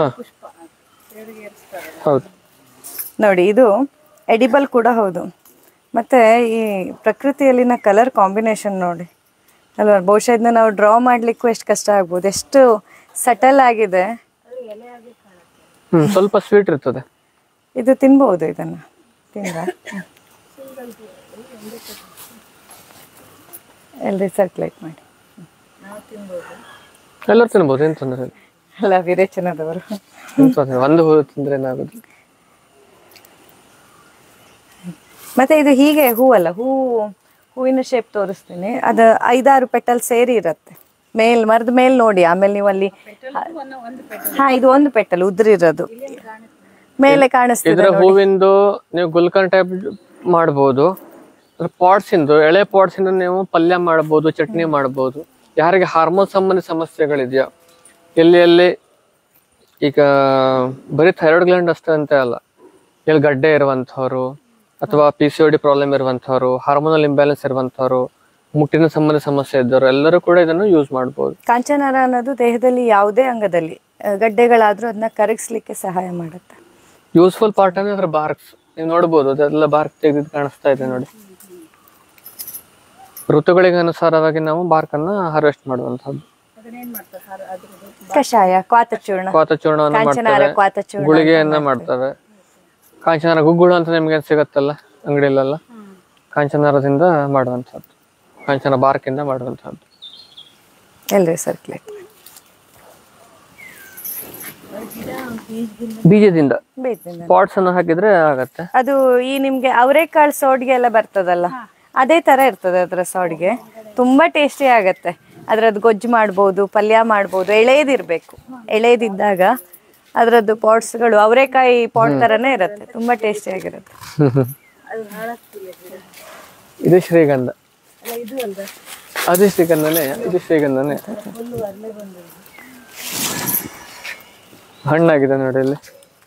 ಹೌದು ನೋಡಿ ಇದು ಎಡಿಬಲ್ ಕೂಡ ಹೌದು ಮತ್ತೆ ಈ ಪ್ರಕೃತಿಯಲ್ಲಿನ ಕಲರ್ ಕಾಂಬಿನೇಷನ್ ನೋಡಿ ಅಲ್ವಾ ಬಹುಶಃ ಇದನ್ನ ನಾವು ಡ್ರಾ ಮಾಡ್ಲಿಕ್ಕೂ ಎಷ್ಟು ಕಷ್ಟ ಆಗ್ಬೋದು ಎಷ್ಟು ಸಟಲ್ ಆಗಿದೆ ಹ್ಮ್ ಸ್ವಲ್ಪ ಸ್ವೀಟ್ ಇರ್ತದೆ ಇದು ತಿನ್ಬಹುದು ಇದನ್ನ ತಿಂದ ಎಲ್ರಿ ಸರ್ಕ್ಯುಲೇಟ್ ಮಾಡಿ ಎಲ್ಲರೂ ತಿನ್ಬೋದು ಏನ್ ತೊಂದರೆ ಇಲ್ಲ ಅಲ್ಲ ವಿರೇಚನದವರು ಏನ್ ತೊಂದ್ರೆ ಇಲ್ಲ. ಒಂದು ಹೂ ತಿಂದ್ರೆ ಏನಾಗೋದು ಮತ್ತೆ ಇದು ಹೀಗೆ ಹೂವಲ್ಲ ಹೂ ಹೂವಿನ ಶೇಪ್ ತೋರಿಸ್ತೀನಿ ಅದು ಐದಾರು ಪೆಟಲ್ ಸೇರಿ ಇರತ್ತೆ ಮೇಲ್ ಮರದ ಮೇಲ್ ನೋಡಿ ಆಮೇಲೆ ನೀವು ಅಲ್ಲಿ ಹಾ ಇದು ಒಂದು ಪೆಟಲ್ ಉದ್ರಿರೋದು ಮೇಲೆ ಕಾಣಿಸ್ತಿದೆ ಇದ್ರ ಹೂವಿಂದು ನೀವು ಗುಲ್ಕನ್ ಟೈಪ್ ಮಾಡ್ಬೋದು ಪಾಟ್ಸ್ ಇಂದು ಎಳೆ ಪಾಟ್ಸ್ ಇಂದ ನೀವು ಪಲ್ಯ ಮಾಡ್ಬೋದು ಚಟ್ನಿ ಮಾಡ್ಬೋದು ಯಾರಿಗೆ ಹಾರ್ಮೋನ್ ಸಂಬಂಧಿ ಸಮಸ್ಯೆಗಳಿದೆಯಾ ಎಲ್ಲಿ ಎಲ್ಲಿ ಈಗ ಬರೀ ಥೈರಾಯ್ಡ್ ಗ್ಲ್ಯಾಂಡ್ ಅಷ್ಟೇ ಅಂತ ಅಲ್ಲ ಎಲ್ಲಿ ಗಡ್ಡೆ ಇರುವಂಥವ್ರು ಅಥವಾ ಪಿ ಸಿ ಡಿ ಪ್ರಾಬ್ಲಮ್ ಇರುವಂಥವ್ರು ಹಾರ್ಮೋನಲ್ ಇಂಬ್ಯಾಲೆನ್ಸ್ ಇರುವಂಥವ್ರು ಮುಟ್ಟಿನ ಸಂಬಂಧಿ ಸಮಸ್ಯೆ ಇದ್ದವರು ಎಲ್ಲರೂ ಕೂಡ ಇದನ್ನು ಯೂಸ್ ಮಾಡ್ಬೋದು ಕಾಂಚನಾರ ಅನ್ನೋದು ದೇಹದಲ್ಲಿ ಯಾವುದೇ ಅಂಗದಲ್ಲಿ ಆ, ಗಡ್ಡೆಗಳಾದ್ರೂ ಅದನ್ನ ಕರಗಿಸ್ಲಿಕ್ಕೆ ಸಹಾಯ ಮಾಡುತ್ತೆ ಯೂಸ್ಫುಲ್ ಪಾರ್ಟ್ ಅಂದ್ರೆ ಅದ್ರ ಬಾರ್ಕ್ಸ್ ನೀವು ನೋಡ್ಬೋದು ಅದೆಲ್ಲ ಬಾರ್ಕ್ ತೆಗೆದು ಕಾಣಿಸ್ತಾ ಇದೆ ನೋಡಿ ಋತುಗಳಿಗೆ ಅನುಸಾರವಾಗಿ ನಾವು ಬಾರ್ಕ್ ಅನ್ನ ಹಾರ್ವೆಸ್ಟ್ ಮಾಡುವಂತದ್ದು ಕಷಾಯ ಕ್ವಾತಚೂರ್ಣ ಕ್ವಾತ ಚೂರ್ಣವನ್ನು ಕಾಂಚನಾರ ಮಾಡ್ತೇವೆ ಕ್ವಾತಚೂರ್ಣ ಗುಳಿಗೆಯನ್ನ ಮಾಡ್ತೇವೆ ಕಾಂಚನಾರ ಗುಗ್ಗುಳು ಅಂತ ನಿಮ್ಗೆ ಸಿಗತ್ತಲ್ಲ ಅಂಗಡಿಯಲ್ಲೆಲ್ಲ ಕಾಂಚನಾರದಿಂದ ಮಾಡುವಂಥದ್ದು ಕಾಂಚನ ಬಾರ್ಕಿಂದ ಮಾಡುವಂಥದ್ದು ಎಲ್ರಿ ಸರ್ಕ್ಯುಲೇಟ್ ಬೀಜದಿಂದ ಬೇಯ್ತಿದೆ ಪಾಟ್ಸ್ ಅನ್ನು ಹಾಕಿದ್ರೆ ಆಗತ್ತೆ ಅದು ಈ ನಿಮ್ಗೆ ಅವರೆಕಾಳು ಸೋಡ್ಗೆ ಎಲ್ಲ ಬರ್ತದಲ್ಲ ಅದೇ ತರ ಇರ್ತದೆ ಅದ್ರ ಸೋಡ್ಗೆ ತುಂಬಾ ಟೇಸ್ಟಿ ಆಗತ್ತೆ ಅದ್ರದ್ದು ಗೊಜ್ಜು ಮಾಡ್ಬೋದು ಪಲ್ಯ ಮಾಡ್ಬೋದು ಎಳೆದಿರ್ಬೇಕು ಎಳೆದಿದ್ದಾಗ ಅದ್ರದ್ದು ಪಾಟ್ಸ್ಗಳು ಅವರೆಕಾಯಿ ಪಾಟ್ ತರನೇ ಇರುತ್ತೆ ತುಂಬಾ ಟೇಸ್ಟಿ ಆಗಿರುತ್ತೆ ಇದು ಶ್ರೀಗಂಧ ಅದು ಶ್ರೀಗಂಧನೇ ಇದು ಶ್ರೀಗಂಧನೇ ಹಣ್ಣಾಗಿದೆ ನೋಡಿ ಇಲ್ಲಿ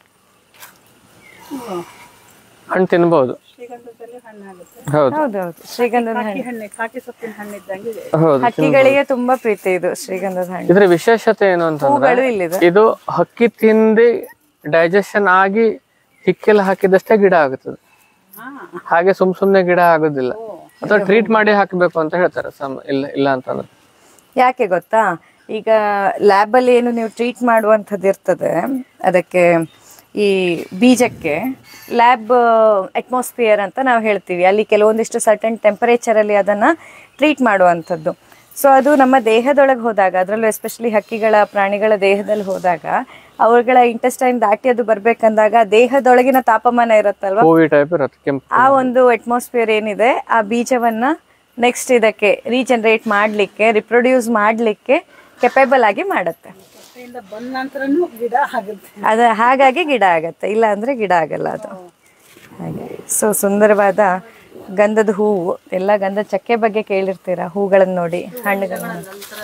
ಹಣ್ಣು ತಿನ್ಬಹುದು ಹೌದು ಹೌದೌದು ಶ್ರೀಗಂಧದ ಹಣ್ಣು ಹಣ್ಣೆ ಕಾಟಿ ಸೊಪ್ಪಿನ ಹಣ್ಣಿದ್ದಂಗೆ ಇದೆ. ಹೌದು ಹಕ್ಕಿಗಳಿಗೆ ತುಂಬಾ ಪ್ರೀತಿ ಇದು ಶ್ರೀಗಂಧದ ಹಣ್ಣು ಇದ್ರ ವಿಶೇಷತೆ ಏನು ಅಂತಂದ್ರೆ ಹೂಗಳು ಇಲ್ಲಿದೆ ಇದು ಹಕ್ಕಿ ತಿಂದಿ ಡೈಜೆಷನ್ ಆಗಿ ಹಿಕ್ಕೆಲ್ಲ ಹಾಕಿದಷ್ಟೇ ಗಿಡ ಆಗುತ್ತದೆ ಹಾಗೆ ಸುಮ್ ಸುಮ್ನೆ ಗಿಡ ಆಗೋದಿಲ್ಲ ಅಥವಾ ಟ್ರೀಟ್ ಮಾಡಿ ಹಾಕಬೇಕು ಅಂತ ಹೇಳ್ತಾರೆ ಸಮ್ ಇಲ್ಲ ಇಲ್ಲ ಅಂತಂದ್ರೆ ಯಾಕೆ ಗೊತ್ತಾ ಈಗ ಲ್ಯಾಬ್ ಅಲ್ಲಿ ಏನು ನೀವು ಟ್ರೀಟ್ ಮಾಡುವಂಥದ್ದು ಇರ್ತದೆ ಅದಕ್ಕೆ ಈ ಬೀಜಕ್ಕೆ ಲ್ಯಾಬ್ ಅಟ್ಮಾಸ್ಫಿಯರ್ ಅಂತ ನಾವು ಹೇಳ್ತೀವಿ ಅಲ್ಲಿ ಕೆಲವೊಂದಿಷ್ಟು ಸರ್ಟನ್ ಟೆಂಪರೇಚರಲ್ಲಿ ಅದನ್ನ ಟ್ರೀಟ್ ಮಾಡುವಂಥದ್ದು ಸೊ ಅದು ನಮ್ಮ ದೇಹದೊಳಗೆ ಹೋದಾಗ ಅದರಲ್ಲೂ ಎಸ್ಪೆಷಲಿ ಹಕ್ಕಿಗಳ ಪ್ರಾಣಿಗಳ ದೇಹದಲ್ಲಿ ಹೋದಾಗ ಅವುಗಳ ಇಂಟೆಸ್ಟೈನ್ ದಾಟಿ ಅದು ಬರ್ಬೇಕಂದಾಗ ದೇಹದೊಳಗಿನ ತಾಪಮಾನ ಇರುತ್ತಲ್ವಾ ಹೂವಿ ಟೈಪ್ ಇರುತ್ತೆ ಕೆಂಪು ಆ ಒಂದು ಅಟ್ಮಾಸ್ಫಿಯರ್ ಏನಿದೆ ಆ ಬೀಜವನ್ನ ನೆಕ್ಸ್ಟ್ ಇದಕ್ಕೆ ರೀಜನರೇಟ್ ಮಾಡಲಿಕ್ಕೆ ರಿಪ್ರೊಡ್ಯೂಸ್ ಮಾಡಲಿಕ್ಕೆ ಕೆಪೇಬಲ್ ಆಗಿ ಮಾಡುತ್ತೆ ಅದರಿಂದ ಬಂದ ನಂತರನು ಗಿಡ ಆಗುತ್ತೆ ಅದ ಹಾಗಾಗಿ ಗಿಡ ಆಗತ್ತೆ ಇಲ್ಲ ಅಂದ್ರೆ ಗಿಡ ಆಗಲ್ಲ ಅದು ಹಾಗೆ ಸೊ ಸುಂದರವಾದ ಗಂಧದ ಹೂವು ಎಲ್ಲ ಗಂಧ ಚಕ್ಕೆ ಬಗ್ಗೆ ಕೇಳಿರ್ತೀರಾ ಹೂಗಳನ್ನ ನೋಡಿ ಹಣ್ಣುಗಳನ್ನ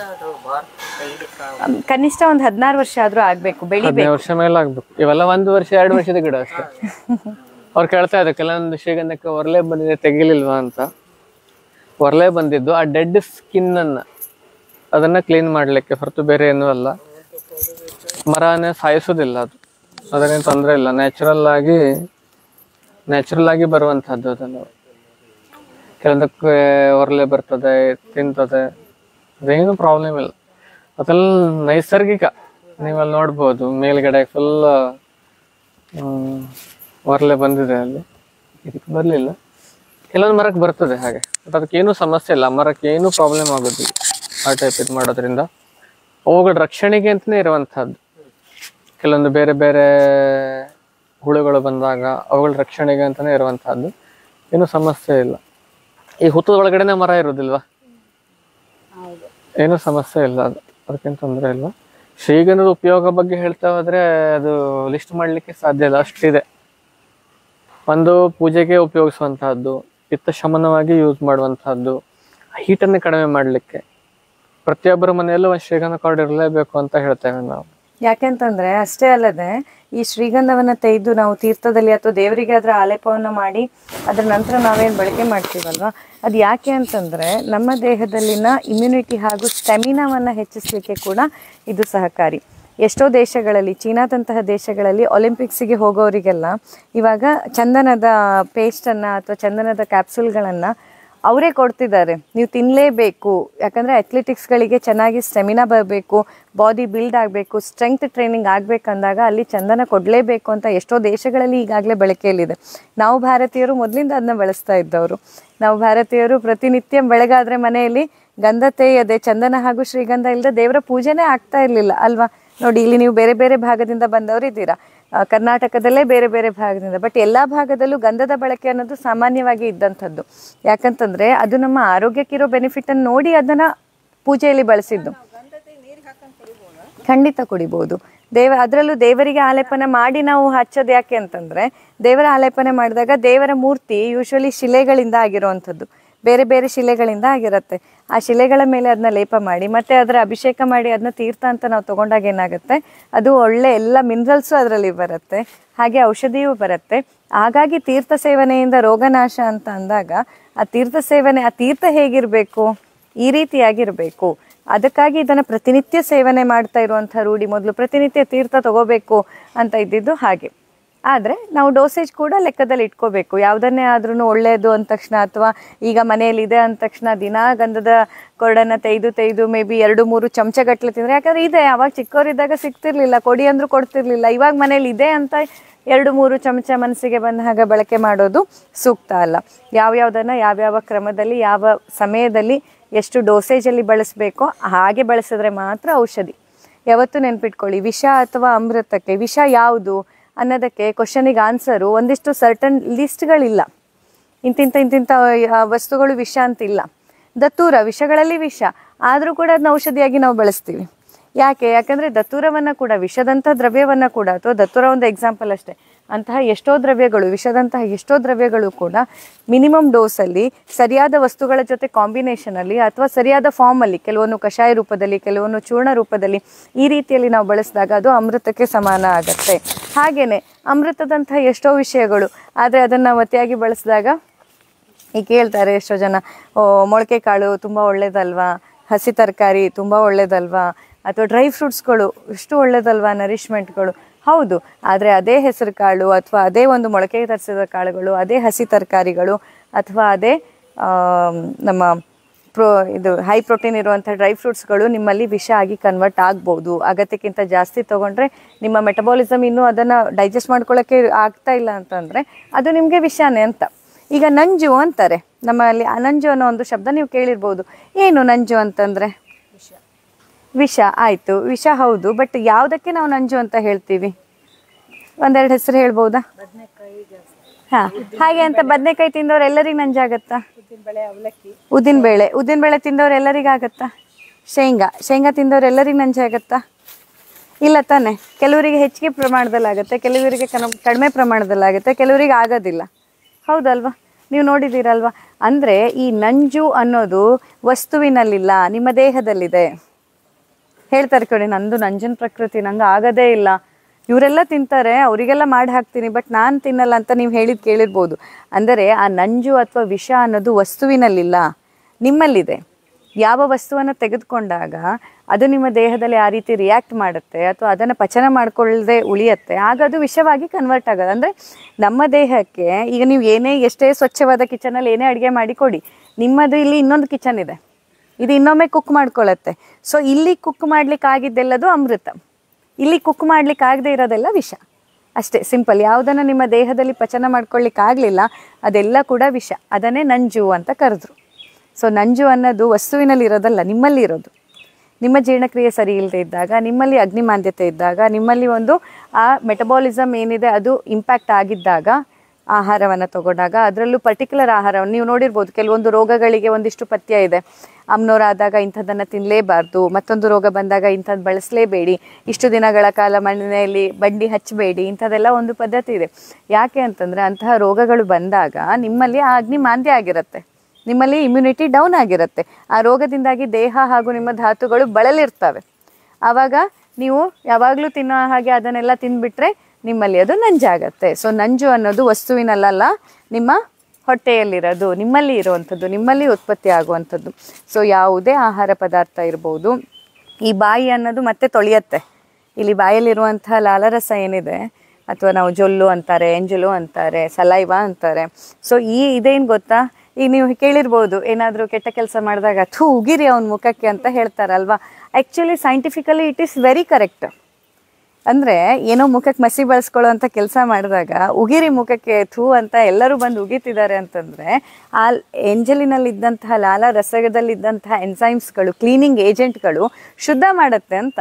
ಅಮ್, ಕನಿಷ್ಠ ಒಂದು ಹದಿನಾರು ವರ್ಷ ಆದ್ರೂ ಆಗ್ಬೇಕು ಬೆಳಿಬೇಕು ಹದಿನೈದು ವರ್ಷ ಮೇಲೆ ಆಗ್ಬೇಕು ಇವೆಲ್ಲ ಒಂದು ವರ್ಷ ಎರಡು ವರ್ಷದ ಗಿಡ ಅಷ್ಟೇ ಅವ್ರು ಕೇಳ್ತಾ ಇದ್ದಾರೆ ಕೆಲವೊಂದು ಶ್ರೀಗಂಧಕ್ಕೆ ಒರ್ಲೆ ಬಂದಿದೆ ತೆಗಿಲಿಲ್ವಾ ಅಂತ ಒರ್ಲೆ ಬಂದಿದ್ದು ಆ ಡೆಡ್ ಸ್ಕಿನ್ ಅನ್ನ ಅದನ್ನ ಕ್ಲೀನ್ ಮಾಡ್ಲಿಕ್ಕೆ ಹೊರತು ಬೇರೆ ಏನೂ ಅಲ್ಲ ಮರನೇ ಸಾಯಿಸೋದಿಲ್ಲ ಅದು ಅದರೇನು ತೊಂದರೆ ಇಲ್ಲ ನ್ಯಾಚುರಲ್ ಆಗಿ ನ್ಯಾಚುರಲ್ ಆಗಿ ಬರುವಂತಹದ್ದು ಅದನ್ನು ಕೆಲವೊಂದಕ್ಕೆ ಒರ್ಲೆ ಬರ್ತದೆ ತಿಂತದೆ ಅದೇನು ಪ್ರಾಬ್ಲಮ್ ಇಲ್ಲ ಅದೆಲ್ಲ ನೈಸರ್ಗಿಕ ನೀವಲ್ಲಿ ನೋಡ್ಬೋದು ಮೇಲ್ಗಡೆ ಫುಲ್ ಒರ್ಲೆ ಬಂದಿದೆ ಅಲ್ಲಿ ಇದಕ್ಕೆ ಬರಲಿಲ್ಲ ಕೆಲವೊಂದು ಮರಕ್ಕೆ ಬರ್ತದೆ ಹಾಗೆ ಬಟ್ ಅದಕ್ಕೆ ಏನೂ ಸಮಸ್ಯೆ ಇಲ್ಲ ಆ ಮರಕ್ಕೆ ಏನೂ ಪ್ರಾಬ್ಲಮ್ ಆಗೋದಿಲ್ಲ ಆ ಟೈಪ್ ಇದು ಮಾಡೋದ್ರಿಂದ ಅವುಗಳ ರಕ್ಷಣೆಗೆ ಅಂತಲೇ ಇರುವಂತಹದ್ದು ಕೆಲವೊಂದು ಬೇರೆ ಬೇರೆ ಹುಳುಗಳು ಬಂದಾಗ ಅವುಗಳ ರಕ್ಷಣೆಗೆ ಅಂತಲೇ ಇರುವಂತಹದ್ದು ಏನೂ ಸಮಸ್ಯೆ ಇಲ್ಲ ಈ ಹುತ್ತದ ಒಳಗಡೆನೆ ಮರ ಇರೋದಿಲ್ವಾ ಏನೂ ಸಮಸ್ಯೆ ಇಲ್ಲ ಅದು ಅದಕ್ಕೇನು ತೊಂದರೆ ಇಲ್ಲ ಶ್ರೀಗಂಧದ ಉಪಯೋಗ ಬಗ್ಗೆ ಹೇಳ್ತಾ ಹೋದ್ರೆ ಅದು ಲಿಸ್ಟ್ ಮಾಡಲಿಕ್ಕೆ ಸಾಧ್ಯ ಇಲ್ಲ ಅಷ್ಟಿದೆ ಒಂದು ಪೂಜೆಗೆ ಉಪಯೋಗಿಸುವಂತಹದ್ದು ಪಿತ್ತ ಶಮನವಾಗಿ ಯೂಸ್ ಮಾಡುವಂತಹದ್ದು ಹೀಟನ್ನು ಕಡಿಮೆ ಮಾಡಲಿಕ್ಕೆ ಪ್ರತಿಯೊಬ್ಬರ ಮನೆಯಲ್ಲೂ ಒಂದು ಶ್ರೀಗಂಧ ಕಾರ್ಡ್ ಇರಲೇಬೇಕು ಅಂತ ಹೇಳ್ತೇವೆ ನಾವು ಯಾಕೆಂತಂದ್ರೆ ಅಷ್ಟೇ ಅಲ್ಲದೆ ಈ ಶ್ರೀಗಂಧವನ್ನ ತೆಗೆದು ನಾವು ತೀರ್ಥದಲ್ಲಿ ಅಥವಾ ದೇವರಿಗೆ ಅದರ ಆಲೇಪವನ್ನ ಮಾಡಿ ಅದರ ನಂತರ ನಾವೇನು ಬಳಕೆ ಮಾಡ್ತೀವಲ್ವಾ ಅದು ಯಾಕೆ ಅಂತಂದ್ರೆ ನಮ್ಮ ದೇಹದಲ್ಲಿನ ಇಮ್ಯುನಿಟಿ ಹಾಗೂ ಸ್ಟೆಮಿನಾವನ್ನ ಹೆಚ್ಚಿಸಲಿಕ್ಕೆ ಕೂಡ ಇದು ಸಹಕಾರಿ ಎಷ್ಟೋ ದೇಶಗಳಲ್ಲಿ ಚೀನಾದಂತಹ ದೇಶಗಳಲ್ಲಿ ಒಲಿಂಪಿಕ್ಸಿಗೆ ಹೋಗೋರಿಗೆಲ್ಲ ಇವಾಗ ಚಂದನದ ಪೇಸ್ಟನ್ನು ಅಥವಾ ಚಂದನದ ಕ್ಯಾಪ್ಸೂಲ್ಗಳನ್ನು ಅವರೇ ಕೊಡ್ತಿದ್ದಾರೆ ನೀವು ತಿನ್ನಲೇಬೇಕು ಯಾಕಂದರೆ ಅಥ್ಲೆಟಿಕ್ಸ್ಗಳಿಗೆ ಚೆನ್ನಾಗಿ ಸ್ಟೆಮಿನಾ ಬರಬೇಕು ಬಾಡಿ ಬಿಲ್ಡ್ ಆಗಬೇಕು ಸ್ಟ್ರೆಂಗ್ತ್ ಟ್ರೈನಿಂಗ್ ಆಗಬೇಕಂದಾಗ ಅಲ್ಲಿ ಚಂದನ ಕೊಡಲೇಬೇಕು ಅಂತ ಎಷ್ಟೋ ದೇಶಗಳಲ್ಲಿ ಈಗಾಗಲೇ ಬಳಕೆಯಲ್ಲಿದೆ ನಾವು ಭಾರತೀಯರು ಮೊದಲಿಂದ ಅದನ್ನ ಬಳಸ್ತಾ ಇದ್ದವರು ನಾವು ಭಾರತೀಯರು ಪ್ರತಿನಿತ್ಯ ಬೆಳಗಾದ್ರೆ ಮನೆಯಲ್ಲಿ ಗಂಧ ತೇಯದೆ ಚಂದನ ಹಾಗೂ ಶ್ರೀಗಂಧ ಇಲ್ಲದೆ ದೇವರ ಪೂಜೆನೇ ಆಗ್ತಾ ಇರಲಿಲ್ಲ ಅಲ್ವಾ ನೋಡಿ ಇಲ್ಲಿ ನೀವು ಬೇರೆ ಬೇರೆ ಭಾಗದಿಂದ ಬಂದವರು ಇದ್ದೀರಾ ಆ, ಕರ್ನಾಟಕದಲ್ಲೇ ಬೇರೆ ಬೇರೆ ಭಾಗದಿಂದ ಬಟ್ ಎಲ್ಲ ಭಾಗದಲ್ಲೂ ಗಂಧದ ಬಳಕೆ ಅನ್ನೋದು ಸಾಮಾನ್ಯವಾಗಿ ಇದ್ದಂಥದ್ದು ಯಾಕಂತಂದ್ರೆ ಅದು ನಮ್ಮ ಆರೋಗ್ಯಕ್ಕಿರೋ ಬೆನಿಫಿಟ್ ಅನ್ನು ನೋಡಿ ಅದನ್ನ ಪೂಜೆಯಲ್ಲಿ ಬಳಸಿದ್ದು ಖಂಡಿತ ಕುಡಿಬಹುದು ದೇವ ಅದರಲ್ಲೂ ದೇವರಿಗೆ ಆಲೇಪನ ಮಾಡಿ ನಾವು ಹಚ್ಚೋದು ಯಾಕೆ ಅಂತಂದ್ರೆ ದೇವರ ಆಲೇಪನೆ ಮಾಡಿದಾಗ ದೇವರ ಮೂರ್ತಿ ಯೂಶ್ವಲಿ ಶಿಲೆಗಳಿಂದ ಆಗಿರುವಂಥದ್ದು ಬೇರೆ ಬೇರೆ ಶಿಲೆಗಳಿಂದ ಆಗಿರುತ್ತೆ ಆ ಶಿಲೆಗಳ ಮೇಲೆ ಅದನ್ನ ಲೇಪ ಮಾಡಿ ಮತ್ತೆ ಅದರ ಅಭಿಷೇಕ ಮಾಡಿ ಅದನ್ನ ತೀರ್ಥ ಅಂತ ನಾವು ತಗೊಂಡಾಗ ಏನಾಗುತ್ತೆ ಅದು ಒಳ್ಳೆ ಎಲ್ಲ ಮಿನರಲ್ಸು ಅದರಲ್ಲಿ ಬರುತ್ತೆ ಹಾಗೆ ಔಷಧಿಯೂ ಬರುತ್ತೆ ಹಾಗಾಗಿ ತೀರ್ಥ ಸೇವನೆಯಿಂದ ರೋಗನಾಶ ಅಂತ ಅಂದಾಗ ಆ ತೀರ್ಥ ಸೇವನೆ ಆ ತೀರ್ಥ ಹೇಗಿರಬೇಕು ಈ ರೀತಿಯಾಗಿರಬೇಕು ಅದಕ್ಕಾಗಿ ಇದನ್ನು ಪ್ರತಿನಿತ್ಯ ಸೇವನೆ ಮಾಡ್ತಾ ಇರುವಂಥ ರೂಢಿ ಮೊದಲು ಪ್ರತಿನಿತ್ಯ ತೀರ್ಥ ತಗೋಬೇಕು ಅಂತ ಇದ್ದಿದ್ದು ಹಾಗೆ ಆದರೆ ನಾವು ಡೋಸೇಜ್ ಕೂಡ ಲೆಕ್ಕದಲ್ಲಿ ಇಟ್ಕೋಬೇಕು ಯಾವುದನ್ನೇ ಆದ್ರೂ ಒಳ್ಳೆಯದು ಅಂದ ತಕ್ಷಣ ಅಥವಾ ಈಗ ಮನೆಯಲ್ಲಿ ಇದೆ ಅಂದ ತಕ್ಷಣ ದಿನಾ ಗಂಧದ ಕೊರಡನ್ನು ತೆಗೆದು ತೆಗೆದು ಮೇ ಬಿ ಎರಡು ಮೂರು ಚಮಚಗಟ್ಲೆ ತಿಂದರೆ ಯಾಕಂದ್ರೆ ಇದೆ ಅವಾಗ ಚಿಕ್ಕವರಿದ್ದಾಗ ಸಿಗ್ತಿರ್ಲಿಲ್ಲ ಕೊಡಿ ಅಂದ್ರೂ ಕೊಡ್ತಿರ್ಲಿಲ್ಲ ಇವಾಗ ಮನೇಲಿ ಇದೆ ಅಂತ ಎರಡು ಮೂರು ಚಮಚ ಮನಸ್ಸಿಗೆ ಬಂದ ಹಾಗೆ ಬಳಕೆ ಮಾಡೋದು ಸೂಕ್ತ ಅಲ್ಲ ಯಾವ್ಯಾವುದನ್ನು ಯಾವ್ಯಾವ ಕ್ರಮದಲ್ಲಿ ಯಾವ ಸಮಯದಲ್ಲಿ ಎಷ್ಟು ಡೋಸೇಜಲ್ಲಿ ಬಳಸಬೇಕೋ ಹಾಗೆ ಬಳಸಿದ್ರೆ ಮಾತ್ರ ಔಷಧಿ ಯಾವತ್ತೂ ನೆನ್ಪಿಟ್ಕೊಳ್ಳಿ ವಿಷ ಅಥವಾ ಅಮೃತಕ್ಕೆ ವಿಷ ಯಾವುದು ಅನ್ನೋದಕ್ಕೆ ಕ್ವಶನಿಗೆ ಆನ್ಸರು ಒಂದಿಷ್ಟು ಸರ್ಟನ್ ಲಿಸ್ಟ್ಗಳಿಲ್ಲ ಇಂತಿಂಥ ಇಂತಿಂಥ ಆ, ವಸ್ತುಗಳು ವಿಷ ಅಂತಿಲ್ಲ ದತ್ತೂರ ವಿಷಗಳಲ್ಲಿ ವಿಷ ಆದರೂ ಕೂಡ ಅದನ್ನ ಔಷಧಿಯಾಗಿ ನಾವು ಬಳಸ್ತೀವಿ ಯಾಕೆ ಯಾಕಂದರೆ ದತ್ತೂರವನ್ನು ಕೂಡ ವಿಷದಂಥ ದ್ರವ್ಯವನ್ನು ಕೂಡ ಅಥವಾ ದತ್ತೂರ ಒಂದು ಎಕ್ಸಾಂಪಲ್ ಅಷ್ಟೇ ಅಂತಹ ಎಷ್ಟೋ ದ್ರವ್ಯಗಳು ವಿಷದಂತಹ ಎಷ್ಟೋ ದ್ರವ್ಯಗಳು ಕೂಡ ಮಿನಿಮಮ್ ಡೋಸಲ್ಲಿ ಸರಿಯಾದ ವಸ್ತುಗಳ ಜೊತೆ ಕಾಂಬಿನೇಷನಲ್ಲಿ ಅಥವಾ ಸರಿಯಾದ ಫಾರ್ಮಲ್ಲಿ ಕೆಲವೊಂದು ಕಷಾಯ ರೂಪದಲ್ಲಿ ಕೆಲವೊಂದು ಚೂರ್ಣ ರೂಪದಲ್ಲಿ ಈ ರೀತಿಯಲ್ಲಿ ನಾವು ಬಳಸಿದಾಗ ಅದು ಅಮೃತಕ್ಕೆ ಸಮಾನ ಆಗತ್ತೆ ಹಾಗೆಯೇ ಅಮೃತದಂತಹ ಎಷ್ಟೋ ವಿಷಯಗಳು ಆದರೆ ಅದನ್ನು ಒತ್ತೆಯಾಗಿ ಬಳಸಿದಾಗ ಈಗ ಕೇಳ್ತಾರೆ ಎಷ್ಟೋ ಜನ ಓ ಮೊಳಕೆ ಕಾಳು ತುಂಬ ಒಳ್ಳೇದಲ್ವಾ ಹಸಿ ತರಕಾರಿ ತುಂಬ ಒಳ್ಳೇದಲ್ವಾ ಅಥವಾ ಡ್ರೈ ಫ್ರೂಟ್ಸ್ಗಳು ಎಷ್ಟು ಒಳ್ಳೇದಲ್ವಾ ನರಿಶ್ಮೆಂಟ್ಗಳು ಹೌದು ಆದರೆ ಅದೇ ಹೆಸರು ಕಾಳು ಅಥವಾ ಅದೇ ಒಂದು ಮೊಳಕೆ ತರಿಸಿದ ಕಾಳುಗಳು ಅದೇ ಹಸಿ ತರಕಾರಿಗಳು ಅಥವಾ ಅದೇ ಆಮ್, ನಮ್ಮ ಪ್ರೋ ಇದು ಹೈ ಪ್ರೋಟೀನ್ ಇರುವಂಥ ಡ್ರೈ ಫ್ರೂಟ್ಸ್ಗಳು ನಿಮ್ಮಲ್ಲಿ ವಿಷ ಆಗಿ ಕನ್ವರ್ಟ್ ಆಗ್ಬೋದು ಅಗತ್ಯಕ್ಕಿಂತ ಜಾಸ್ತಿ ತೊಗೊಂಡ್ರೆ ನಿಮ್ಮ ಮೆಟಬಾಲಿಸಮ್ ಇನ್ನೂ ಅದನ್ನು ಡೈಜೆಸ್ಟ್ ಮಾಡ್ಕೊಳ್ಳೋಕ್ಕೆ ಆಗ್ತಾ ಇಲ್ಲ ಅಂತಂದರೆ ಅದು ನಿಮಗೆ ವಿಷಾನೇ ಅಂತ ಈಗ ನಂಜು ಅಂತಾರೆ ನಮ್ಮಲ್ಲಿ ಆ ನಂಜು ಅನ್ನೋ ಒಂದು ಶಬ್ದ ನೀವು ಕೇಳಿರ್ಬೋದು ಏನು ನಂಜು ಅಂತಂದರೆ ವಿಷ ಆಯಿತು ವಿಷ ಹೌದು ಬಟ್ ಯಾವುದಕ್ಕೆ ನಾವು ನಂಜು ಅಂತ ಹೇಳ್ತೀವಿ ಒಂದೆರಡು ಹೆಸರು ಹೇಳ್ಬೋದಾ ಹಾಂ ಹಾಗೆ ಅಂತ ಬದನೆಕಾಯಿ ತಿಂದವ್ರು ಎಲ್ಲರಿಗೂ ನಂಜಾಗತ್ತಾ ಬೆಳೆ ಅವಲಕ್ಕಿ ಉದ್ದಿನ ಬೇಳೆ ಉದ್ದಿನ ಬೇಳೆ ತಿಂದವ್ರು ಎಲ್ಲರಿಗೂ ಆಗತ್ತಾ ಶೇಂಗಾ ಶೇಂಗಾ ತಿಂದವ್ರು ಎಲ್ಲರಿಗೂ ನಂಜಾಗತ್ತಾ ಇಲ್ಲ ತಾನೆ ಕೆಲವರಿಗೆ ಹೆಚ್ಚಿಗೆ ಪ್ರಮಾಣದಲ್ಲಿ ಆಗುತ್ತೆ ಕೆಲವರಿಗೆ ಕನ ಕಡಿಮೆ ಪ್ರಮಾಣದಲ್ಲಿ ಆಗುತ್ತೆ ಕೆಲವರಿಗೆ ಆಗೋದಿಲ್ಲ ಹೌದಲ್ವಾ ನೀವು ನೋಡಿದ್ದೀರಲ್ವಾ ಅಂದರೆ ಈ ನಂಜು ಅನ್ನೋದು ವಸ್ತುವಿನಲ್ಲಿಲ್ಲ ನಿಮ್ಮ ದೇಹದಲ್ಲಿದೆ ಹೇಳ್ತಾರೆ ಕಡೆ ನಂದು ನಂಜನ ಪ್ರಕೃತಿ ನಂಗೆ ಆಗೋದೇ ಇಲ್ಲ ಇವರೆಲ್ಲ ತಿಂತಾರೆ ಅವರಿಗೆಲ್ಲ ಮಾಡಿ ಹಾಕ್ತೀನಿ ಬಟ್ ನಾನು ತಿನ್ನಲ್ಲ ಅಂತ ನೀವು ಹೇಳಿದ್ ಕೇಳಿರ್ಬೋದು ಅಂದರೆ ಆ ನಂಜು ಅಥವಾ ವಿಷ ಅನ್ನೋದು ವಸ್ತುವಿನಲ್ಲಿಲ್ಲ ನಿಮ್ಮಲ್ಲಿದೆ ಯಾವ ವಸ್ತುವನ್ನು ತೆಗೆದುಕೊಂಡಾಗ ಅದು ನಿಮ್ಮ ದೇಹದಲ್ಲಿ ಆ ರೀತಿ ರಿಯಾಕ್ಟ್ ಮಾಡುತ್ತೆ ಅಥವಾ ಅದನ್ನು ಪಚನ ಮಾಡ್ಕೊಳ್ಳದೆ ಉಳಿಯುತ್ತೆ ಆಗ ಅದು ವಿಷವಾಗಿ ಕನ್ವರ್ಟ್ ಆಗೋದು ಅಂದರೆ ನಮ್ಮ ದೇಹಕ್ಕೆ ಈಗ ನೀವು ಏನೇ ಎಷ್ಟೇ ಸ್ವಚ್ಛವಾದ ಕಿಚನಲ್ಲಿ ಏನೇ ಅಡುಗೆ ಮಾಡಿ ಕೊಡಿ ನಿಮ್ಮದು ಇಲ್ಲಿ ಇನ್ನೊಂದು ಕಿಚನ್ ಇದೆ ಇದು ಇನ್ನೊಮ್ಮೆ ಕುಕ್ ಮಾಡ್ಕೊಳ್ಳುತ್ತೆ ಸೊ ಇಲ್ಲಿ ಕುಕ್ ಮಾಡ್ಲಿಕ್ಕೆ ಆಗಿದ್ದೆಲ್ಲದು ಅಮೃತ ಇಲ್ಲಿ ಕುಕ್ ಮಾಡ್ಲಿಕ್ಕೆ ಆಗದೆ ಇರೋದೆಲ್ಲ ವಿಷ ಅಷ್ಟೇ ಸಿಂಪಲ್ ಯಾವುದನ್ನು ನಿಮ್ಮ ದೇಹದಲ್ಲಿ ಪಚನ ಮಾಡ್ಕೊಳ್ಳಿಕ್ಕೆ ಆಗಲಿಲ್ಲ ಅದೆಲ್ಲ ಕೂಡ ವಿಷ ಅದನ್ನೇ ನಂಜು ಅಂತ ಕರೆದ್ರು ಸೊ ನಂಜು ಅನ್ನೋದು ವಸ್ತುವಿನಲ್ಲಿ ಇರೋದಲ್ಲ ನಿಮ್ಮಲ್ಲಿ ಇರೋದು ನಿಮ್ಮ ಜೀರ್ಣಕ್ರಿಯೆ ಸರಿ ಇಲ್ಲದೆ ಇದ್ದಾಗ ನಿಮ್ಮಲ್ಲಿ ಅಗ್ನಿಮಾಂದ್ಯತೆ ಇದ್ದಾಗ ನಿಮ್ಮಲ್ಲಿ ಒಂದು ಆ ಮೆಟಬಾಲಿಸಮ್ ಏನಿದೆ ಅದು ಇಂಪ್ಯಾಕ್ಟ್ ಆಗಿದ್ದಾಗ ಆಹಾರವನ್ನು ತಗೊಂಡಾಗ ಅದರಲ್ಲೂ ಪರ್ಟಿಕ್ಯುಲರ್ ಆಹಾರವನ್ನು ನೀವು ನೋಡಿರ್ಬೋದು ಕೆಲವೊಂದು ರೋಗಗಳಿಗೆ ಒಂದಿಷ್ಟು ಪಥ್ಯ ಇದೆ ಅಮ್ನೋರ ಆದಾಗ ಇಂಥದ್ದನ್ನು ತಿನ್ನಲೇಬಾರ್ದು ಮತ್ತೊಂದು ರೋಗ ಬಂದಾಗ ಇಂಥದ್ದು ಬಳಸಲೇಬೇಡಿ ಇಷ್ಟು ದಿನಗಳ ಕಾಲ ಮನೆಯಲ್ಲಿ ಬಂಡಿ ಹಚ್ಚಬೇಡಿ ಇಂಥದ್ದೆಲ್ಲ ಒಂದು ಪದ್ಧತಿ ಇದೆ ಯಾಕೆ ಅಂತಂದರೆ ಅಂತಹ ರೋಗಗಳು ಬಂದಾಗ ನಿಮ್ಮಲ್ಲಿ ಆ ಅಗ್ನಿ ಮಾಂದ್ಯ ಆಗಿರುತ್ತೆ ನಿಮ್ಮಲ್ಲಿ ಇಮ್ಯುನಿಟಿ ಡೌನ್ ಆಗಿರುತ್ತೆ ಆ ರೋಗದಿಂದಾಗಿ ದೇಹ ಹಾಗೂ ನಿಮ್ಮ ಧಾತುಗಳು ಬಳಲಿರ್ತವೆ ಆವಾಗ ನೀವು ಯಾವಾಗಲೂ ತಿನ್ನೋ ಹಾಗೆ ಅದನ್ನೆಲ್ಲ ತಿಂದ್ಬಿಟ್ರೆ ನಿಮ್ಮಲ್ಲಿ ಅದು ನಂಜಾಗತ್ತೆ ಸೊ ನಂಜು ಅನ್ನೋದು ವಸ್ತುವಿನಲ್ಲ ನಿಮ್ಮ ಹೊಟ್ಟೆಯಲ್ಲಿರೋದು ನಿಮ್ಮಲ್ಲಿ ಇರುವಂಥದ್ದು ನಿಮ್ಮಲ್ಲಿ ಉತ್ಪತ್ತಿ ಆಗುವಂಥದ್ದು ಸೊ ಯಾವುದೇ ಆಹಾರ ಪದಾರ್ಥ ಇರ್ಬೋದು ಈ ಬಾಯಿ ಅನ್ನೋದು ಮತ್ತೆ ತೊಳೆಯತ್ತೆ ಇಲ್ಲಿ ಬಾಯಲ್ಲಿರುವಂತಹ ಲಾಲರಸ ಏನಿದೆ ಅಥವಾ ನಾವು ಜೊಲ್ಲು ಅಂತಾರೆ ಎಂಜಲು ಅಂತಾರೆ ಸಲೈವ ಅಂತಾರೆ ಸೊ ಈ ಇದೇನು ಗೊತ್ತಾ ಈಗ ನೀವು ಕೇಳಿರ್ಬೋದು ಏನಾದರೂ ಕೆಟ್ಟ ಕೆಲಸ ಮಾಡಿದಾಗ ಥೂ ಉಗಿರಿ ಅವನ ಮುಖಕ್ಕೆ ಅಂತ ಹೇಳ್ತಾರಲ್ವಾ actually scientifically it is very correct ಅಂದರೆ ಏನೋ ಮುಖಕ್ಕೆ ಮಸಿ ಬಳಸ್ಕೊಳ್ಳೋ ಅಂತ ಕೆಲಸ ಮಾಡಿದಾಗ ಉಗಿರಿ ಮುಖಕ್ಕೆ ಥೂ ಅಂತ ಎಲ್ಲರೂ ಬಂದು ಉಗಿತಿದ್ದಾರೆ ಅಂತಂದರೆ ಆ ಎಂಜಲಿನಲ್ಲಿದ್ದಂತಹ ಲಾಲ ರಸದಲ್ಲಿದ್ದಂತಹ ಎನ್ಸೈಮ್ಸ್ಗಳು ಕ್ಲೀನಿಂಗ್ ಏಜೆಂಟ್ಗಳು ಶುದ್ಧ ಮಾಡುತ್ತೆ ಅಂತ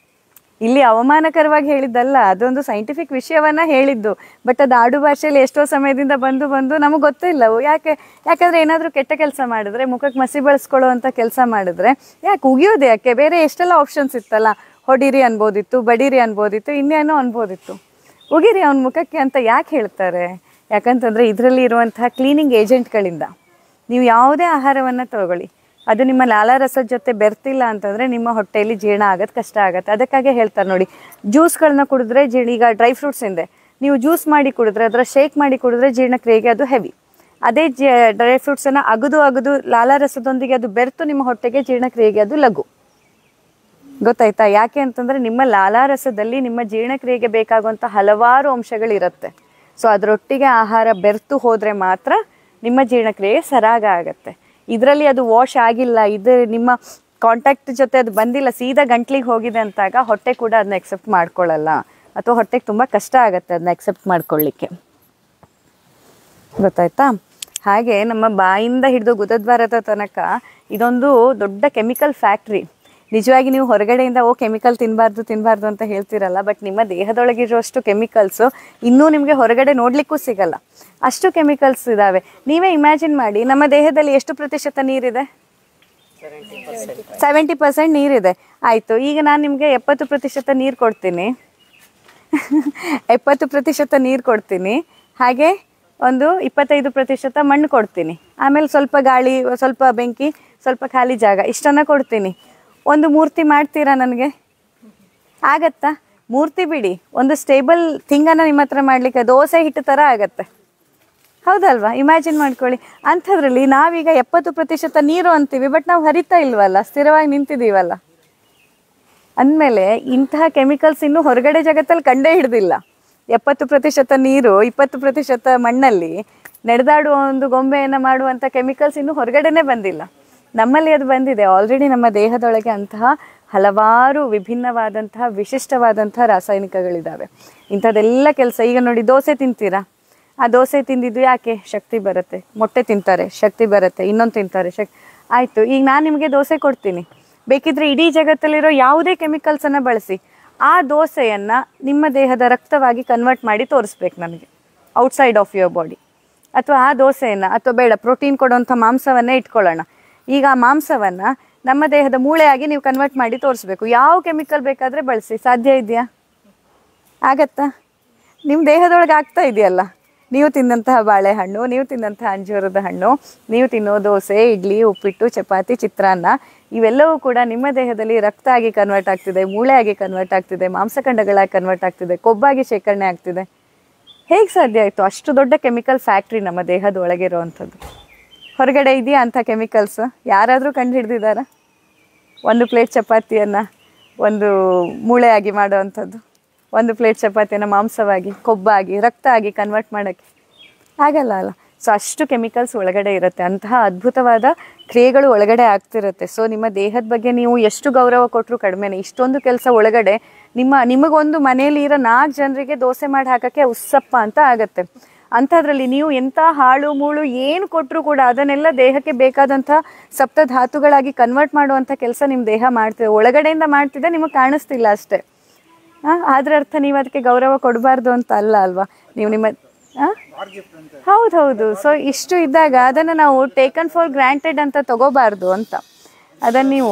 ಇಲ್ಲಿ ಅವಮಾನಕರವಾಗಿ ಹೇಳಿದ್ದಲ್ಲ ಅದೊಂದು ಸೈಂಟಿಫಿಕ್ ವಿಷಯವನ್ನ ಹೇಳಿದ್ದು ಬಟ್ ಅದು ಆಡು ಭಾಷೆಯಲ್ಲಿ ಎಷ್ಟೋ ಸಮಯದಿಂದ ಬಂದು ಬಂದು ನಮಗೆ ಗೊತ್ತಿಲ್ಲ ಅವು. ಯಾಕೆ ಯಾಕಂದ್ರೆ ಏನಾದರೂ ಕೆಟ್ಟ ಕೆಲಸ ಮಾಡಿದ್ರೆ ಮುಖಕ್ಕೆ ಮಸಿ ಬಳಸ್ಕೊಳ್ಳೋ ಅಂತ ಕೆಲಸ ಮಾಡಿದ್ರೆ ಯಾಕೆ ಉಗಿಯೋದು ಯಾಕೆ ಬೇರೆ ಎಷ್ಟೆಲ್ಲ ಆಪ್ಷನ್ಸ್ ಇತ್ತಲ್ಲ ಹೊಡಿರಿ ಅನ್ಬೋದಿತ್ತು ಬಡೀರಿ ಅನ್ಬೋದಿತ್ತು ಇನ್ನೇನೋ ಅನ್ಬೋದಿತ್ತು ಉಗಿರಿ ಅವನ ಮುಖಕ್ಕೆ ಅಂತ ಯಾಕೆ ಹೇಳ್ತಾರೆ ಯಾಕಂತಂದ್ರೆ ಇದರಲ್ಲಿ ಇರುವಂತಹ ಕ್ಲೀನಿಂಗ್ ಏಜೆಂಟ್ಗಳಿಂದ ನೀವು ಯಾವುದೇ ಆಹಾರವನ್ನು ತಗೊಳ್ಳಿ ಅದು ನಿಮ್ಮ ಲಾಲಾರಸದ ಜೊತೆ ಬೆರ್ತಿಲ್ಲ ಅಂತಂದರೆ ನಿಮ್ಮ ಹೊಟ್ಟೆಯಲ್ಲಿ ಜೀರ್ಣ ಆಗೋದು ಕಷ್ಟ ಆಗುತ್ತೆ ಅದಕ್ಕಾಗಿ ಹೇಳ್ತಾರೆ ನೋಡಿ ಜ್ಯೂಸ್ಗಳನ್ನ ಕುಡಿದ್ರೆ ಜೀರ್ಣ ಈಗ ಡ್ರೈ ಫ್ರೂಟ್ಸ್ ಇದೆ ನೀವು ಜ್ಯೂಸ್ ಮಾಡಿ ಕುಡಿದ್ರೆ ಅದರ ಶೇಕ್ ಮಾಡಿ ಕುಡಿದ್ರೆ ಜೀರ್ಣಕ್ರಿಯೆಗೆ ಅದು ಹೆವಿ ಅದೇ ಜ ಡ್ರೈ ಫ್ರೂಟ್ಸನ್ನು ಅಗದು ಅಗದು ಲಾಲಾರಸದೊಂದಿಗೆ ಅದು ಬೆರೆತು ನಿಮ್ಮ ಹೊಟ್ಟೆಗೆ ಜೀರ್ಣಕ್ರಿಯೆಗೆ ಅದು ಲಘು ಗೊತ್ತಾಯ್ತಾ ಯಾಕೆ ಅಂತಂದ್ರೆ ನಿಮ್ಮ ಲಾಲಾರಸದಲ್ಲಿ ನಿಮ್ಮ ಜೀರ್ಣಕ್ರಿಯೆಗೆ ಬೇಕಾಗುವಂಥ ಹಲವಾರು ಅಂಶಗಳಿರುತ್ತೆ ಸೊ ಅದರೊಟ್ಟಿಗೆ ಆಹಾರ ಬೆರ್ತು ಹೋದರೆ ಮಾತ್ರ ನಿಮ್ಮ ಜೀರ್ಣಕ್ರಿಯೆ ಸರಾಗ ಆಗತ್ತೆ ಇದರಲ್ಲಿ ಅದು ವಾಶ್ ಆಗಿಲ್ಲ ಇದು ನಿಮ್ಮ ಕಾಂಟ್ಯಾಕ್ಟ್ ಜೊತೆ ಅದು ಬಂದಿಲ್ಲ ಸೀದಾ ಗಂಟ್ಲಿಗೆ ಹೋಗಿದೆ ಅಂತಾಗ ಹೊಟ್ಟೆ ಕೂಡ ಅದನ್ನ ಎಕ್ಸೆಪ್ಟ್ ಮಾಡ್ಕೊಳ್ಳಲ್ಲ ಅಥವಾ ಹೊಟ್ಟೆಗೆ ತುಂಬ ಕಷ್ಟ ಆಗುತ್ತೆ ಅದನ್ನ ಎಕ್ಸೆಪ್ಟ್ ಮಾಡ್ಕೊಳ್ಳಿಕ್ಕೆ ಗೊತ್ತಾಯ್ತಾ ಹಾಗೆ ನಮ್ಮ ಬಾಯಿಂದ ಹಿಡಿದು ಗುದದ್ವಾರದ ತನಕ ಇದೊಂದು ದೊಡ್ಡ ಕೆಮಿಕಲ್ ಫ್ಯಾಕ್ಟ್ರಿ ನಿಜವಾಗಿ ನೀವು ಹೊರಗಡೆಯಿಂದ ಓ ಕೆಮಿಕಲ್ ತಿನ್ನಬಾರ್ದು ತಿನ್ನಬಾರ್ದು ಅಂತ ಹೇಳ್ತಿರಲ್ಲ ಬಟ್ ನಿಮ್ಮ ದೇಹದೊಳಗಿರುವಷ್ಟು ಕೆಮಿಕಲ್ಸು ಇನ್ನೂ ನಿಮಗೆ ಹೊರಗಡೆ ನೋಡಲಿಕ್ಕೂ ಸಿಗಲ್ಲ ಅಷ್ಟು ಕೆಮಿಕಲ್ಸ್ ಇದ್ದಾವೆ ನೀವೇ ಇಮ್ಯಾಜಿನ್ ಮಾಡಿ ನಮ್ಮ ದೇಹದಲ್ಲಿ ಎಷ್ಟು ಪ್ರತಿಶತ ನೀರಿದೆ ಸೆವೆಂಟಿ ಪರ್ಸೆಂಟ್ ನೀರಿದೆ ಆಯಿತು ಈಗ ನಾನು ನಿಮಗೆ ಎಪ್ಪತ್ತು ಪ್ರತಿಶತ ನೀರು ಕೊಡ್ತೀನಿ ಎಪ್ಪತ್ತು ಪ್ರತಿಶತ ನೀರು ಕೊಡ್ತೀನಿ ಹಾಗೆ ಒಂದು ಇಪ್ಪತ್ತೈದು ಪ್ರತಿಶತ ಮಣ್ಣು ಕೊಡ್ತೀನಿ ಆಮೇಲೆ ಸ್ವಲ್ಪ ಗಾಳಿ ಸ್ವಲ್ಪ ಬೆಂಕಿ ಸ್ವಲ್ಪ ಖಾಲಿ ಜಾಗ ಇಷ್ಟನ್ನು ಕೊಡ್ತೀನಿ ಒಂದು ಮೂರ್ತಿ ಮಾಡ್ತೀರಾ ನನಗೆ ಆಗತ್ತಾ ಮೂರ್ತಿ ಬಿಡಿ ಒಂದು ಸ್ಟೇಬಲ್ ಥಿಂಗನ್ನು ನಿಮ್ಮ ಹತ್ರ ಮಾಡಲಿಕ್ಕೆ ದೋಸೆ ಹಿಟ್ಟು ಥರ ಆಗತ್ತೆ ಹೌದಲ್ವಾ ಇಮ್ಯಾಜಿನ್ ಮಾಡ್ಕೊಳ್ಳಿ ಅಂಥದ್ರಲ್ಲಿ ನಾವೀಗ ಎಪ್ಪತ್ತು ಪ್ರತಿಶತ ನೀರು ಅಂತೀವಿ ಬಟ್ ನಾವು ಹರಿತಾ ಇಲ್ವಲ್ಲ ಸ್ಥಿರವಾಗಿ ನಿಂತಿದ್ದೀವಲ್ಲ ಅಂದಮೇಲೆ ಇಂತಹ ಕೆಮಿಕಲ್ಸ್ ಇನ್ನೂ ಹೊರಗಡೆ ಜಗತ್ತಲ್ಲಿ ಕಂಡೇ ಹಿಡ್ದಿಲ್ಲ ಎಪ್ಪತ್ತು ಪ್ರತಿಶತ ನೀರು ಇಪ್ಪತ್ತು ಪ್ರತಿಶತ ಮಣ್ಣಲ್ಲಿ ನಡೆದಾಡುವ ಒಂದು ಗೊಂಬೆಯನ್ನು ಮಾಡುವಂಥ ಕೆಮಿಕಲ್ಸ್ ಇನ್ನೂ ಹೊರಗಡೆನೇ ಬಂದಿಲ್ಲ ನಮ್ಮಲ್ಲಿ ಅದು ಬಂದಿದೆ ಆಲ್ರೆಡಿ ನಮ್ಮ ದೇಹದೊಳಗೆ ಅಂತಹ ಹಲವಾರು ವಿಭಿನ್ನವಾದಂತಹ ವಿಶಿಷ್ಟವಾದಂತಹ ರಾಸಾಯನಿಕಗಳಿದ್ದಾವೆ ಇಂಥದ್ದೆಲ್ಲ ಕೆಲಸ ಈಗ ನೋಡಿ ದೋಸೆ ತಿಂತೀರಾ ಆ ದೋಸೆ ತಿಂದಿದ್ದು ಯಾಕೆ ಶಕ್ತಿ ಬರುತ್ತೆ ಮೊಟ್ಟೆ ತಿಂತಾರೆ ಶಕ್ತಿ ಬರುತ್ತೆ ಇನ್ನೊಂದು ತಿಂತಾರೆ ಶಕ್ ಆಯಿತು ಈಗ ನಾನು ನಿಮಗೆ ದೋಸೆ ಕೊಡ್ತೀನಿ ಬೇಕಿದ್ರೆ ಇಡೀ ಜಗತ್ತಲ್ಲಿರೋ ಯಾವುದೇ ಕೆಮಿಕಲ್ಸನ್ನು ಬಳಸಿ ಆ ದೋಸೆಯನ್ನು ನಿಮ್ಮ ದೇಹದ ರಕ್ತವಾಗಿ ಕನ್ವರ್ಟ್ ಮಾಡಿ ತೋರಿಸ್ಬೇಕು ನನಗೆ ಔಟ್ಸೈಡ್ ಆಫ್ ಯುವರ್ ಬಾಡಿ ಅಥವಾ ಆ ದೋಸೆಯನ್ನು ಅಥವಾ ಬೇಡ ಪ್ರೋಟೀನ್ ಕೊಡುವಂಥ ಮಾಂಸವನ್ನೇ ಇಟ್ಕೊಳ್ಳೋಣ ಈಗ ಆ ಮಾಂಸವನ್ನು ನಮ್ಮ ದೇಹದ ಮೂಳೆಯಾಗಿ ನೀವು ಕನ್ವರ್ಟ್ ಮಾಡಿ ತೋರಿಸ್ಬೇಕು ಯಾವ ಕೆಮಿಕಲ್ ಬೇಕಾದರೆ ಬಳಸಿ ಸಾಧ್ಯ ಇದೆಯಾ ಆಗತ್ತಾ ನಿಮ್ಮ ದೇಹದೊಳಗೆ ಆಗ್ತಾ ಇದೆಯಲ್ಲ ನೀವು ತಿಂದಂತಹ ಬಾಳೆಹಣ್ಣು ನೀವು ತಿಂದಂತಹ ಅಂಜೂರದ ಹಣ್ಣು ನೀವು ತಿನ್ನೋ ದೋಸೆ ಇಡ್ಲಿ ಉಪ್ಪಿಟ್ಟು ಚಪಾತಿ ಚಿತ್ರಾನ್ನ ಇವೆಲ್ಲವೂ ಕೂಡ ನಿಮ್ಮ ದೇಹದಲ್ಲಿ ರಕ್ತ ಆಗಿ ಕನ್ವರ್ಟ್ ಆಗ್ತಿದೆ ಮೂಳೆಯಾಗಿ ಕನ್ವರ್ಟ್ ಆಗ್ತಿದೆ ಮಾಂಸಖಂಡಗಳಾಗಿ ಕನ್ವರ್ಟ್ ಆಗ್ತಿದೆ ಕೊಬ್ಬಾಗಿ ಶೇಖರಣೆ ಆಗ್ತಿದೆ ಹೇಗೆ ಸಾಧ್ಯ ಆಯಿತು ಅಷ್ಟು ದೊಡ್ಡ ಕೆಮಿಕಲ್ ಫ್ಯಾಕ್ಟ್ರಿ ನಮ್ಮ ದೇಹದ ಒಳಗೆ ಇರುವಂಥದ್ದು ಹೊರಗಡೆ ಇದೆಯಾ ಅಂಥ ಕೆಮಿಕಲ್ಸ್ ಯಾರಾದರೂ ಕಂಡು ಹಿಡ್ದಿದ್ದಾರಾ ಒಂದು ಪ್ಲೇಟ್ ಚಪಾತಿಯನ್ನು ಒಂದು ಮೂಳೆಯಾಗಿ ಮಾಡುವಂಥದ್ದು ಒಂದು ಪ್ಲೇಟ್ ಚಪಾತಿಯನ್ನು ಮಾಂಸವಾಗಿ ಕೊಬ್ಬಾಗಿ ರಕ್ತ ಆಗಿ ಕನ್ವರ್ಟ್ ಮಾಡೋಕ್ಕೆ ಆಗಲ್ಲ ಅಲ್ಲ ಸೊ ಅಷ್ಟು ಕೆಮಿಕಲ್ಸ್ ಒಳಗಡೆ ಇರುತ್ತೆ ಅಂತಹ ಅದ್ಭುತವಾದ ಕ್ರಿಯೆಗಳು ಒಳಗಡೆ ಆಗ್ತಿರುತ್ತೆ ಸೊ ನಿಮ್ಮ ದೇಹದ ಬಗ್ಗೆ ನೀವು ಎಷ್ಟು ಗೌರವ ಕೊಟ್ಟರು ಕಡಿಮೆನೆ ಇಷ್ಟೊಂದು ಕೆಲಸ ಒಳಗಡೆ ನಿಮ್ಮ ನಿಮಗೊಂದು ಮನೆಯಲ್ಲಿ ಇರೋ ನಾಲ್ಕು ಜನರಿಗೆ ದೋಸೆ ಮಾಡಿ ಹಾಕೋಕ್ಕೆ ಉಸ್ಸಪ್ಪ ಅಂತ ಆಗತ್ತೆ ಅಂಥದ್ರಲ್ಲಿ ನೀವು ಎಂಥ ಹಾಳು ಮೂಳು ಏನು ಕೊಟ್ಟರು ಕೂಡ ಅದನ್ನೆಲ್ಲ ದೇಹಕ್ಕೆ ಬೇಕಾದಂಥ ಸಪ್ತ ಧಾತುಗಳಾಗಿ ಕನ್ವರ್ಟ್ ಮಾಡುವಂಥ ಕೆಲಸ ನಿಮ್ಮ ದೇಹ ಮಾಡ್ತಿದೆ ಒಳಗಡೆಯಿಂದ ಮಾಡ್ತಿದೆ ನಿಮಗೆ ಕಾಣಿಸ್ತಿಲ್ಲ ಅಷ್ಟೇ ಆ, ಅದ್ರ ಅರ್ಥ ನೀವು ಅದಕ್ಕೆ ಗೌರವ ಕೊಡಬಾರ್ದು ಅಂತ ಅಲ್ಲ ಅಲ್ವಾ ನೀವು ನಿಮ್ಮ ಹೌದು ಹೌದು ಸೊ ಇಷ್ಟು ಇದ್ದಾಗ ಅದನ್ನು ನಾವು ಟೇಕನ್ ಫಾರ್ ಗ್ರಾಂಟೆಡ್ ಅಂತ ತಗೋಬಾರ್ದು ಅಂತ ಅದನ್ನು ನೀವು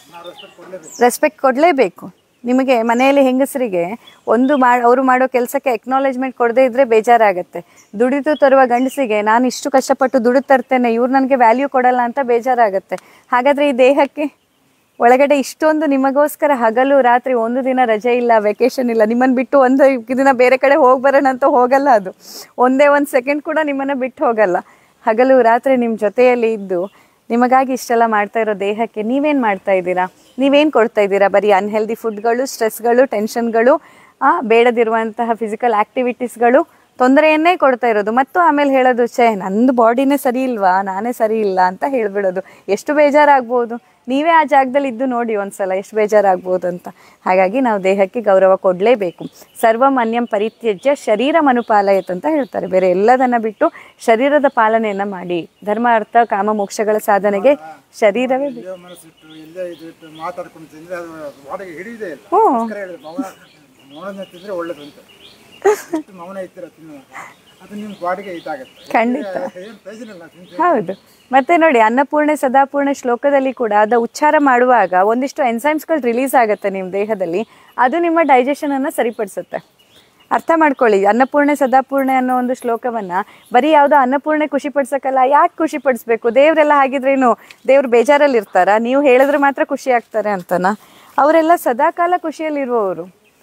ರೆಸ್ಪೆಕ್ಟ್ ಕೊಡಲೇಬೇಕು ನಿಮಗೆ ಮನೆಯಲ್ಲಿ ಹೆಂಗಸರಿಗೆ ಒಂದು ಮಾಡಿ ಅವರು ಮಾಡೋ ಕೆಲಸಕ್ಕೆ ಎಕ್ನಾಲೇಜ್ಮೆಂಟ್ ಕೊಡದೇ ಇದ್ರೆ ಬೇಜಾರಾಗುತ್ತೆ ದುಡಿದು ತರುವ ಗಂಡಸಿಗೆ ನಾನು ಇಷ್ಟು ಕಷ್ಟಪಟ್ಟು ದುಡಿದು ತರ್ತೇನೆ ಇವ್ರು ನನಗೆ ವ್ಯಾಲ್ಯೂ ಕೊಡಲ್ಲ ಅಂತ ಬೇಜಾರಾಗುತ್ತೆ ಹಾಗಾದರೆ ಈ ದೇಹಕ್ಕೆ ಒಳಗಡೆ ಇಷ್ಟೊಂದು ನಿಮಗೋಸ್ಕರ ಹಗಲು ರಾತ್ರಿ ಒಂದು ದಿನ ರಜೆ ಇಲ್ಲ ವೆಕೇಶನ್ ಇಲ್ಲ ನಿಮ್ಮನ್ನು ಬಿಟ್ಟು ಒಂದು ದಿನ ಬೇರೆ ಕಡೆ ಹೋಗಿ ಬರೋಣ ಅಂತ ಹೋಗಲ್ಲ ಅದು ಒಂದೇ ಒಂದು ಸೆಕೆಂಡ್ ಕೂಡ ನಿಮ್ಮನ್ನು ಬಿಟ್ಟು ಹೋಗಲ್ಲ ಹಗಲು ರಾತ್ರಿ ನಿಮ್ಮ ಜೊತೆಯಲ್ಲಿ ಇದ್ದು ನಿಮಗಾಗಿ ಇಷ್ಟೆಲ್ಲ ಮಾಡ್ತಾ ಇರೋ ದೇಹಕ್ಕೆ ನೀವೇನು ಮಾಡ್ತಾ ಇದ್ದೀರಾ ನೀವೇನು ಕೊಡ್ತಾ ಇದ್ದೀರಾ ಬರೀ ಅನ್ಹೆಲ್ದಿ ಫುಡ್ಗಳು ಸ್ಟ್ರೆಸ್ಗಳು ಟೆನ್ಷನ್ಗಳು ಆ, ಬೇಡದಿರುವಂತಹ ಫಿಸಿಕಲ್ ಆ್ಯಕ್ಟಿವಿಟೀಸ್ಗಳು ತೊಂದರೆಯನ್ನೇ ಕೊಡ್ತಾ ಇರೋದು ಮತ್ತು ಆಮೇಲೆ ಹೇಳೋದು ಛೇ ನಂದು ಬಾಡಿನೇ ಸರಿ ಇಲ್ವಾ ನಾನೇ ಸರಿ ಇಲ್ಲ ಅಂತ ಹೇಳ್ಬಿಡೋದು ಎಷ್ಟು ಬೇಜಾರಾಗ್ಬೋದು ನೀವೇ ಆ ಜಾಗದಲ್ಲಿ ಇದ್ದು ನೋಡಿ ಒಂದ್ಸಲ ಎಷ್ಟು ಬೇಜಾರಾಗ್ಬೋದು ಅಂತ ಹಾಗಾಗಿ ನಾವು ದೇಹಕ್ಕೆ ಗೌರವ ಕೊಡಲೇಬೇಕು ಸರ್ವಮನ್ಯಂ ಪರಿತ್ಯಜ್ಯ ಶರೀರ ಮನುಪಾಲಯತ್ ಅಂತ ಹೇಳ್ತಾರೆ ಬೇರೆ ಎಲ್ಲದನ್ನ ಬಿಟ್ಟು ಶರೀರದ ಪಾಲನೆಯನ್ನ ಮಾಡಿ ಧರ್ಮ ಅರ್ಥ ಕಾಮ ಮೋಕ್ಷಗಳ ಸಾಧನೆಗೆ ಶರೀರವೇ ಬೇಕು. ಇಲ್ಲೇ ಮನಸ್ಸಿಟ್ಟು ಇಲ್ಲೇ ಇದು ಇಟ್ಟು ಮಾತಾಡ್ಕೊಂಡು ತಿಂದ್ರೆ ಅದು ಬಾಡಿಗೆ ಹಿಡಿಯುವುದೇ ಇಲ್ಲ ಹ್ಞೂ ಅದಕ್ಕೋಸ್ಕರ ಹೇಳಿದ್ರು ಮೌನ ಮೌನ ತಿಂದ್ರೆ ಒಳ್ಳೇದು ಅಂತ ಎಷ್ಟು ಮೌನ ಇರ್ತೀರ ತಿನ್ನುವಾಗ ಅದು ನಿಮ್ಮ ಬಾಡಿಗೆ ಇದಾಗುತ್ತೆ ಖಂಡಿತ ಏನು ಪ್ರಯೋಜನ ಇಲ್ಲ ತಿಂದ್ರೆ ಹೌದು ಮತ್ತೆ ನೋಡಿ ಅನ್ನಪೂರ್ಣೆ ಸದಾಪೂರ್ಣೆ ಶ್ಲೋಕದಲ್ಲಿ ಕೂಡ ಅದ ಉಚ್ಚಾರ ಮಾಡುವಾಗ ಒಂದಿಷ್ಟು ಎನ್ಸೈಮ್ಸ್ಗಳು ರಿಲೀಸ್ ಆಗುತ್ತೆ ನಿಮ್ಮ ದೇಹದಲ್ಲಿ ಅದು ನಿಮ್ಮ ಡೈಜೆಷನ್ ಅನ್ನ ಸರಿಪಡಿಸುತ್ತೆ ಅರ್ಥ ಮಾಡ್ಕೊಳ್ಳಿ ಅನ್ನಪೂರ್ಣೆ ಸದಾಪೂರ್ಣೆ ಅನ್ನೋ ಒಂದು ಶ್ಲೋಕವನ್ನ ಬರೀ ಯಾವುದೋ ಅನ್ನಪೂರ್ಣೆ ಖುಷಿ ಪಡಿಸಕ್ಕಲ್ಲ ಯಾಕೆ ಖುಷಿ ಪಡಿಸ್ಬೇಕು ದೇವರೆಲ್ಲ ಹಾಗಿದ್ರೇನು ದೇವ್ರು ಬೇಜಾರಲ್ಲಿ ಇರ್ತಾರ ನೀವು ಹೇಳಿದ್ರೆ ಮಾತ್ರ ಖುಷಿ ಆಗ್ತಾರೆ ಅಂತನಾ ಅವರೆಲ್ಲ ಸದಾಕಾಲ ಖುಷಿಯಲ್ಲಿರುವವರು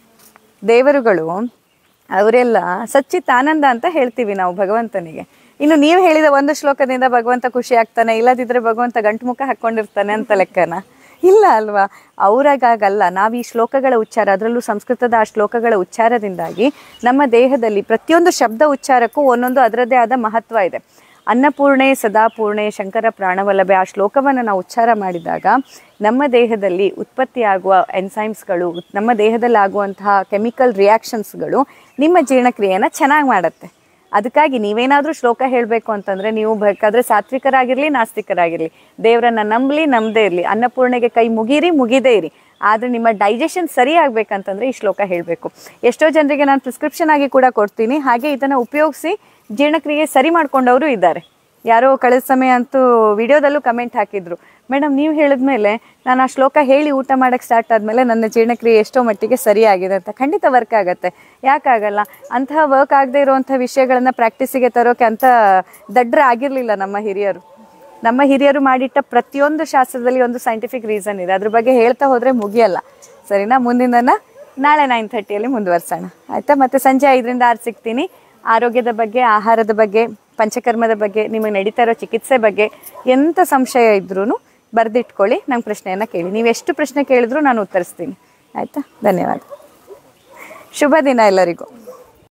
ದೇವರುಗಳು ಅವರೆಲ್ಲ ಸಚ್ಚಿತ್ ಆನಂದ ಅಂತ ಹೇಳ್ತೀವಿ ನಾವು ಭಗವಂತನಿಗೆ ಇನ್ನು ನೀವು ಹೇಳಿದ ಒಂದು ಶ್ಲೋಕದಿಂದ ಭಗವಂತ ಖುಷಿ ಆಗ್ತಾನೆ ಇಲ್ಲದಿದ್ರೆ ಭಗವಂತ ಗಂಟು ಮುಖ ಹಾಕ್ಕೊಂಡಿರ್ತಾನೆ ಅಂತ ಲೆಕ್ಕನ ಇಲ್ಲ ಅಲ್ವಾ ಅವ್ರಾಗಲ್ಲ ನಾವು ಈ ಶ್ಲೋಕಗಳ ಉಚ್ಚಾರ ಅದರಲ್ಲೂ ಸಂಸ್ಕೃತದ ಆ ಶ್ಲೋಕಗಳ ಉಚ್ಚಾರದಿಂದಾಗಿ ನಮ್ಮ ದೇಹದಲ್ಲಿ ಪ್ರತಿಯೊಂದು ಶಬ್ದ ಉಚ್ಚಾರಕ್ಕೂ ಒಂದೊಂದು ಅದರದ್ದೇ ಆದ ಮಹತ್ವ ಇದೆ ಅನ್ನಪೂರ್ಣೆ ಸದಾಪೂರ್ಣೆ ಶಂಕರ ಪ್ರಾಣವಲ್ಲಭೆ ಆ ಶ್ಲೋಕವನ್ನು ನಾವು ಉಚ್ಚಾರ ಮಾಡಿದಾಗ ನಮ್ಮ ದೇಹದಲ್ಲಿ ಉತ್ಪತ್ತಿಯಾಗುವ ಎನ್ಸೈಮ್ಸ್ಗಳು ನಮ್ಮ ದೇಹದಲ್ಲಿ ಆಗುವಂತಹ ಕೆಮಿಕಲ್ ರಿಯಾಕ್ಷನ್ಸ್ಗಳು ನಿಮ್ಮ ಜೀರ್ಣಕ್ರಿಯೆಯನ್ನು ಚೆನ್ನಾಗಿ ಮಾಡುತ್ತೆ ಅದಕ್ಕಾಗಿ ನೀವೇನಾದ್ರೂ ಶ್ಲೋಕ ಹೇಳಬೇಕು ಅಂತಂದ್ರೆ ನೀವು ಬೇಕಾದ್ರೆ ಸಾತ್ವಿಕರಾಗಿರ್ಲಿ ನಾಸ್ತಿಕರಾಗಿರ್ಲಿ ದೇವರನ್ನ ನಂಬಲಿ ನಂಬದೇ ಇರಲಿ ಅನ್ನಪೂರ್ಣೆಗೆ ಕೈ ಮುಗೀರಿ ಮುಗಿದೇ ಇರಿ ಆದ್ರೆ ನಿಮ್ಮ ಡೈಜೆಷನ್ ಸರಿ ಆಗ್ಬೇಕಂತಂದ್ರೆ ಈ ಶ್ಲೋಕ ಹೇಳಬೇಕು ಎಷ್ಟೋ ಜನರಿಗೆ ನಾನು ಪ್ರಿಸ್ಕ್ರಿಪ್ಷನ್ ಆಗಿ ಕೂಡ ಕೊಡ್ತೀನಿ ಹಾಗೆ ಇದನ್ನ ಉಪಯೋಗಿಸಿ ಜೀರ್ಣಕ್ರಿಯೆ ಸರಿ ಮಾಡ್ಕೊಂಡವರು ಇದ್ದಾರೆ ಯಾರೋ ಕಳೆದ ಸಮಯ ಅಂತೂ ವಿಡಿಯೋದಲ್ಲೂ ಕಮೆಂಟ್ ಹಾಕಿದ್ರು ಮೇಡಮ್ ನೀವು ಹೇಳಿದ್ಮೇಲೆ ನಾನು ಆ ಶ್ಲೋಕ ಹೇಳಿ ಊಟ ಮಾಡಕ್ಕೆ ಸ್ಟಾರ್ಟ್ ಆದಮೇಲೆ ನನ್ನ ಜೀರ್ಣಕ್ರಿಯೆ ಎಷ್ಟೋ ಮಟ್ಟಿಗೆ ಸರಿಯಾಗಿದೆ ಅಂತ ಖಂಡಿತ ವರ್ಕ್ ಆಗುತ್ತೆ ಯಾಕಾಗಲ್ಲ ಅಂತಹ ವರ್ಕ್ ಆಗದೆ ಇರುವಂಥ ವಿಷಯಗಳನ್ನ ಪ್ರಾಕ್ಟೀಸಿಗೆ ತರೋಕೆ ಅಂತ ದಡ್ರ ಆಗಿರಲಿಲ್ಲ ನಮ್ಮ ಹಿರಿಯರು ನಮ್ಮ ಹಿರಿಯರು ಮಾಡಿಟ್ಟ ಪ್ರತಿಯೊಂದು ಶಾಸ್ತ್ರದಲ್ಲಿ ಒಂದು ಸೈಂಟಿಫಿಕ್ ರೀಸನ್ ಇದೆ ಅದ್ರ ಬಗ್ಗೆ ಹೇಳ್ತಾ ಹೋದ್ರೆ ಮುಗಿಯಲ್ಲ ಸರಿನಾ ಮುಂದಿನ ನಾಳೆ ನೈನ್ ಥರ್ಟಿಯಲ್ಲಿ ಮುಂದುವರ್ಸೋಣ ಆಯ್ತಾ ಮತ್ತೆ ಸಂಜೆ ಐದರಿಂದ ಆರು ಸಿಗ್ತೀನಿ ಆರೋಗ್ಯದ ಬಗ್ಗೆ ಆಹಾರದ ಬಗ್ಗೆ ಪಂಚಕರ್ಮದ ಬಗ್ಗೆ ನಿಮಗೆ ನಡೀತಾ ಇರೋ ಚಿಕಿತ್ಸೆ ಬಗ್ಗೆ ಎಂಥ ಸಂಶಯ ಇದ್ರೂ ಬರೆದಿಟ್ಕೊಳ್ಳಿ ನಂಗೆ ಪ್ರಶ್ನೆಯನ್ನು ಕೇಳಿ ನೀವು ಎಷ್ಟು ಪ್ರಶ್ನೆ ಕೇಳಿದ್ರು ನಾನು ಉತ್ತರಿಸ್ತೀನಿ ಆಯಿತಾ ಧನ್ಯವಾದ ಶುಭ ದಿನ ಎಲ್ಲರಿಗೂ